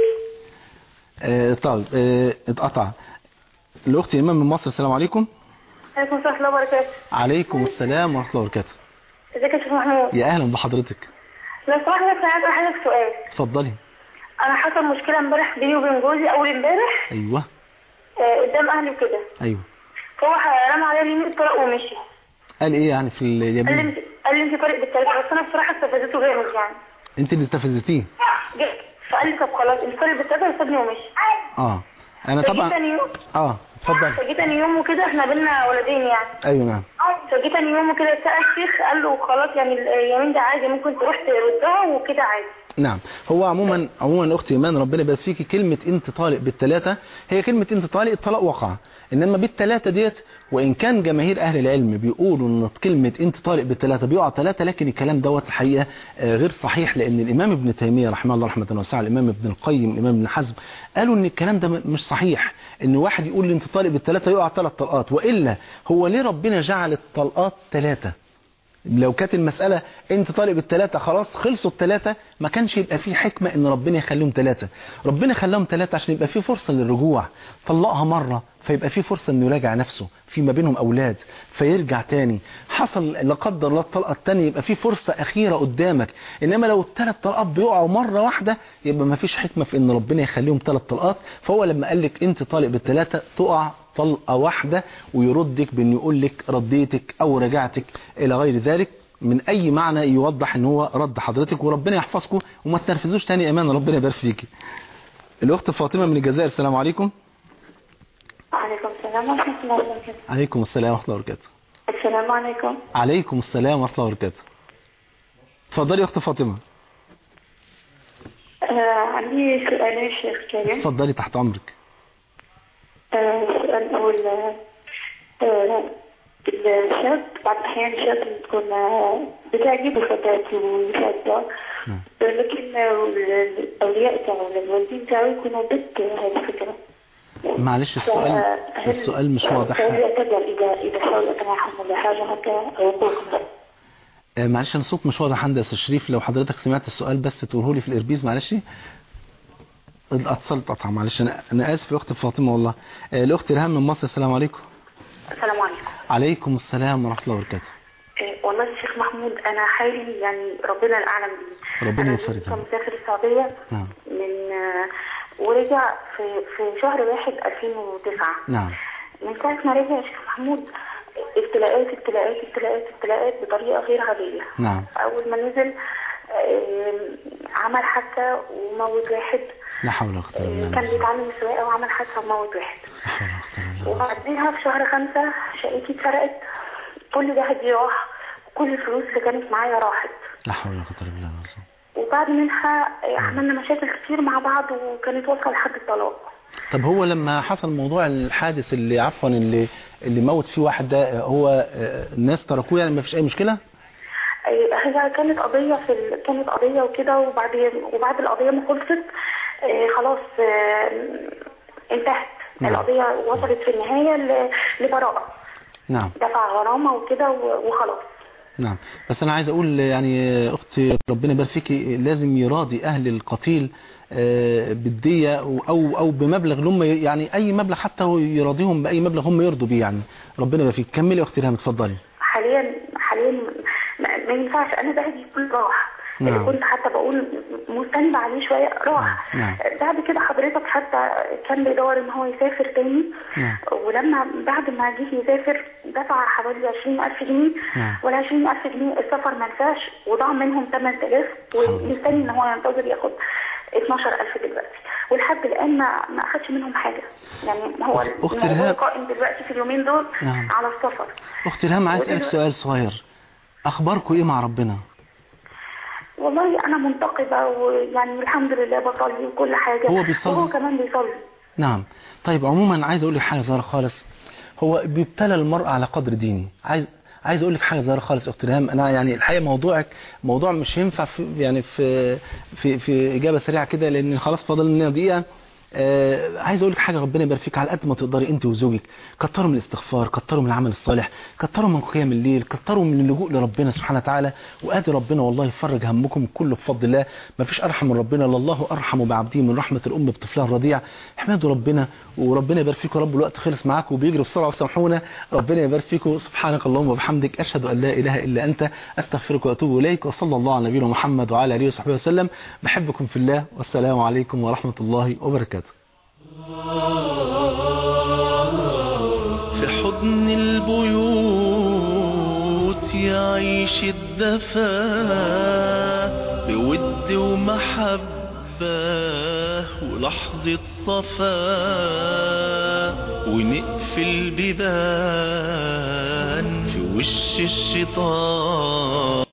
Speaker 4: آه طيب آه اتقطع الاخت ايمان من مصر السلام عليكم
Speaker 7: عليكم السلام ورحمة الله وبركاته
Speaker 4: عليكم السلام ورحمه الله وبركاته
Speaker 7: ازيك يا شيخ محمود
Speaker 4: يا اهلا بحضرتك
Speaker 7: لو سمحت بس انا عايز اسالك سؤال
Speaker 4: اتفضلي
Speaker 7: انا حصل مشكله امبارح بيني وبين جوزي اول امبارح
Speaker 4: ايوه
Speaker 7: آه، قدام اهلي وكده
Speaker 4: ايوه
Speaker 7: فهو رمى عليا اليمين الطلاق ومشي
Speaker 4: قال ايه يعني في
Speaker 7: قال لي
Speaker 4: اليمين
Speaker 7: انت قال لي انت طارق بالثلاثه بس انا بصراحه استفزته جامد يعني
Speaker 4: انت اللي استفزتيه
Speaker 7: جه فقال لي طب خلاص انت طارق بالثلاثه وسابني ومشي
Speaker 4: اه انا
Speaker 7: فجيت
Speaker 4: طبعا
Speaker 7: تاني يوم
Speaker 4: اه اتفضلي
Speaker 7: فجيت تاني يوم وكده احنا بينا ولدين يعني
Speaker 4: ايوه نعم
Speaker 7: فجيت تاني يوم وكده سأل الشيخ قال له خلاص يعني اليمين ده عادي ممكن تروح تردها وكده عادي
Speaker 4: نعم هو عموما عموما اختي ايمان ربنا يبارك فيكي كلمه انت طالق بالثلاثه هي كلمه انت طالق الطلاق وقع انما بالثلاثه ديت وان كان جماهير اهل العلم بيقولوا ان كلمه انت طالق بالثلاثه بيقع ثلاثه لكن الكلام دوت الحقيقه آه، غير صحيح لان الامام ابن تيميه رحمه الله رحمه واسعه الامام ابن القيم الامام ابن حزم قالوا ان الكلام ده م- مش صحيح ان واحد يقول لي انت طالق بالثلاثه يقع ثلاث طلقات والا هو ليه ربنا جعل الطلقات ثلاثه لو كانت المسألة انت طالب الثلاثة خلاص خلصوا الثلاثة ما كانش يبقى فيه حكمة ان ربنا يخليهم ثلاثة ربنا خلاهم ثلاثة عشان يبقى فيه فرصة للرجوع طلقها مرة فيبقى فيه فرصة انه يراجع نفسه في ما بينهم اولاد فيرجع تاني حصل لا قدر الله الطلقة الثانية يبقى فيه فرصة اخيرة قدامك انما لو الثلاث طلقات بيقعوا مرة واحدة يبقى ما فيش حكمة في ان ربنا يخليهم ثلاث طلقات فهو لما قال لك انت طالق بالثلاثة تقع طلقة واحدة ويردك بأن يقول لك رديتك أو رجعتك إلى غير ذلك من أي معنى يوضح أن هو رد حضرتك وربنا يحفظكم وما تنرفزوش تاني أمان ربنا يبارك فيك الأخت فاطمة من الجزائر السلام عليكم
Speaker 6: عليكم السلام ورحمة الله وبركاته
Speaker 4: عليكم السلام ورحمة الله وبركاته
Speaker 6: السلام عليكم
Speaker 4: عليكم السلام ورحمة الله وبركاته اتفضلي يا أخت فاطمة
Speaker 6: آه عندي سؤالين شيخ كريم
Speaker 4: اتفضلي تحت أمرك
Speaker 6: آه السؤال الأول آه آه، الشاب بعض الأحيان الشاب تكون آه، بتعجبه فتاة وشابة
Speaker 4: نعم.
Speaker 6: لكن آه، الأولياء تاعو ولا الوالدين تاعو يكونوا ضد هذه الفكرة
Speaker 4: معلش السؤال
Speaker 6: فهل-
Speaker 4: السؤال مش واضح
Speaker 6: فهل يعتذر إذا إذا حاول إقناعهم ولا حاجة هكا عقوق مثلا
Speaker 4: آه، معلش أنا الصوت مش واضح عندي يا أستاذ شريف لو حضرتك سمعت السؤال بس تقوله لي في الإربيز معلش الاتصال اتقطع معلش انا انا اسف يا اخت فاطمه والله آه، الاخت ريهام من مصر السلام عليكم
Speaker 11: السلام عليكم
Speaker 4: عليكم السلام ورحمه الله وبركاته
Speaker 11: إيه، والله يا شيخ محمود انا حالي يعني ربنا الاعلم بيه
Speaker 4: ربنا
Speaker 11: انا
Speaker 4: يوفقك.
Speaker 11: لسه مسافر السعوديه
Speaker 4: نعم
Speaker 11: من آه، ورجع في في شهر واحد 2009
Speaker 4: نعم
Speaker 11: من ساعه ما رجع يا شيخ محمود ابتلاءات ابتلاءات ابتلاءات ابتلاءات بطريقه غير عاديه
Speaker 4: نعم
Speaker 11: اول ما نزل آم، عمل حادثه وموت واحد
Speaker 4: لا حول ولا قوه الا
Speaker 11: كان
Speaker 4: بالله
Speaker 11: بيتعلم السواقه وعمل حادثه وموت واحد وبعديها في شهر خمسة شقتي اتسرقت كل ده راح كل الفلوس اللي كانت معايا راحت
Speaker 4: لا حول ولا قوه الا بالله العظيم
Speaker 11: وبعد منها عملنا مشاكل كتير مع بعض وكانت واصله لحد الطلاق
Speaker 4: طب هو لما حصل موضوع الحادث اللي عفوا اللي اللي موت فيه واحد ده هو آه، الناس تركوه يعني ما فيش اي مشكله
Speaker 11: آه، هي كانت قضيه في ال... كانت قضيه وكده وبعد وبعد القضيه ما خلصت آه، خلاص آه، انتهت
Speaker 4: نعم.
Speaker 11: القضيه وصلت في النهايه ل... لبراءه
Speaker 4: نعم
Speaker 11: دفع غرامه وكده و- وخلاص
Speaker 4: نعم بس انا عايز اقول يعني اختي ربنا يبارك فيكي لازم يراضي اهل القتيل آه، بالدية او او بمبلغ اللي هم يعني اي مبلغ حتى هو يراضيهم باي مبلغ هم يرضوا بيه يعني ربنا يبارك فيك كملي يا اختي ريهام اتفضلي
Speaker 11: حاليا حاليا ما, ما ينفعش انا بهدي كل راح
Speaker 4: نعم.
Speaker 11: اللي كنت حتى بقول مستند عليه شويه راح
Speaker 4: نعم
Speaker 11: بعد كده حضرتك حتى كان بيدور ان هو يسافر تاني
Speaker 4: نعم
Speaker 11: ولما بعد ما جه يسافر دفع حوالي 20000 جنيه
Speaker 4: نعم.
Speaker 11: وال 20000 جنيه السفر ما نفعش وضاع منهم 8000 ومستني ان هو ينتظر ياخد 12000 دلوقتي ولحد الان ما ما اخدش منهم حاجه يعني هو
Speaker 4: أخت
Speaker 11: الموضوع
Speaker 4: رهاب.
Speaker 11: قائم دلوقتي في اليومين دول
Speaker 4: نعم.
Speaker 11: على السفر
Speaker 4: اختي ريهام عايز اسالك
Speaker 11: ودلوقتي-
Speaker 4: سؤال صغير اخباركم ايه مع ربنا
Speaker 11: والله انا منتقبه ويعني الحمد لله بصلي وكل حاجه
Speaker 4: هو بيصلي؟
Speaker 11: وهو كمان بيصلي
Speaker 4: نعم طيب عموما عايز اقول لك حاجه صغيره خالص هو بيبتلى المرء على قدر دينه عايز عايز اقول لك حاجه صغيره خالص يا اخت ريهام انا يعني الحقيقه موضوعك موضوع مش ينفع في يعني في في في اجابه سريعه كده لان خلاص فاضل لنا دقيقه آه عايز اقول لك حاجه ربنا يبارك فيك على قد ما تقدري انت وزوجك كتروا من الاستغفار كتروا من العمل الصالح كتروا من قيام الليل كتروا من اللجوء لربنا سبحانه وتعالى وادي ربنا والله يفرج همكم كله بفضل الله ما فيش ارحم من ربنا الله ارحم بعبده من رحمه الام بطفلها الرضيع احمدوا ربنا وربنا يبارك فيكم يا رب الوقت خلص معاكم وبيجري بسرعه وسامحونا ربنا يبارك فيكم سبحانك اللهم وبحمدك اشهد ان لا اله الا انت استغفرك واتوب اليك وصلى الله على نبينا محمد وعلى اله وصحبه وسلم بحبكم في الله والسلام عليكم ورحمه الله وبركاته
Speaker 2: في حضن البيوت يعيش الدفا بود ومحبة ولحظة صفا ونقفل بيبان في وش الشيطان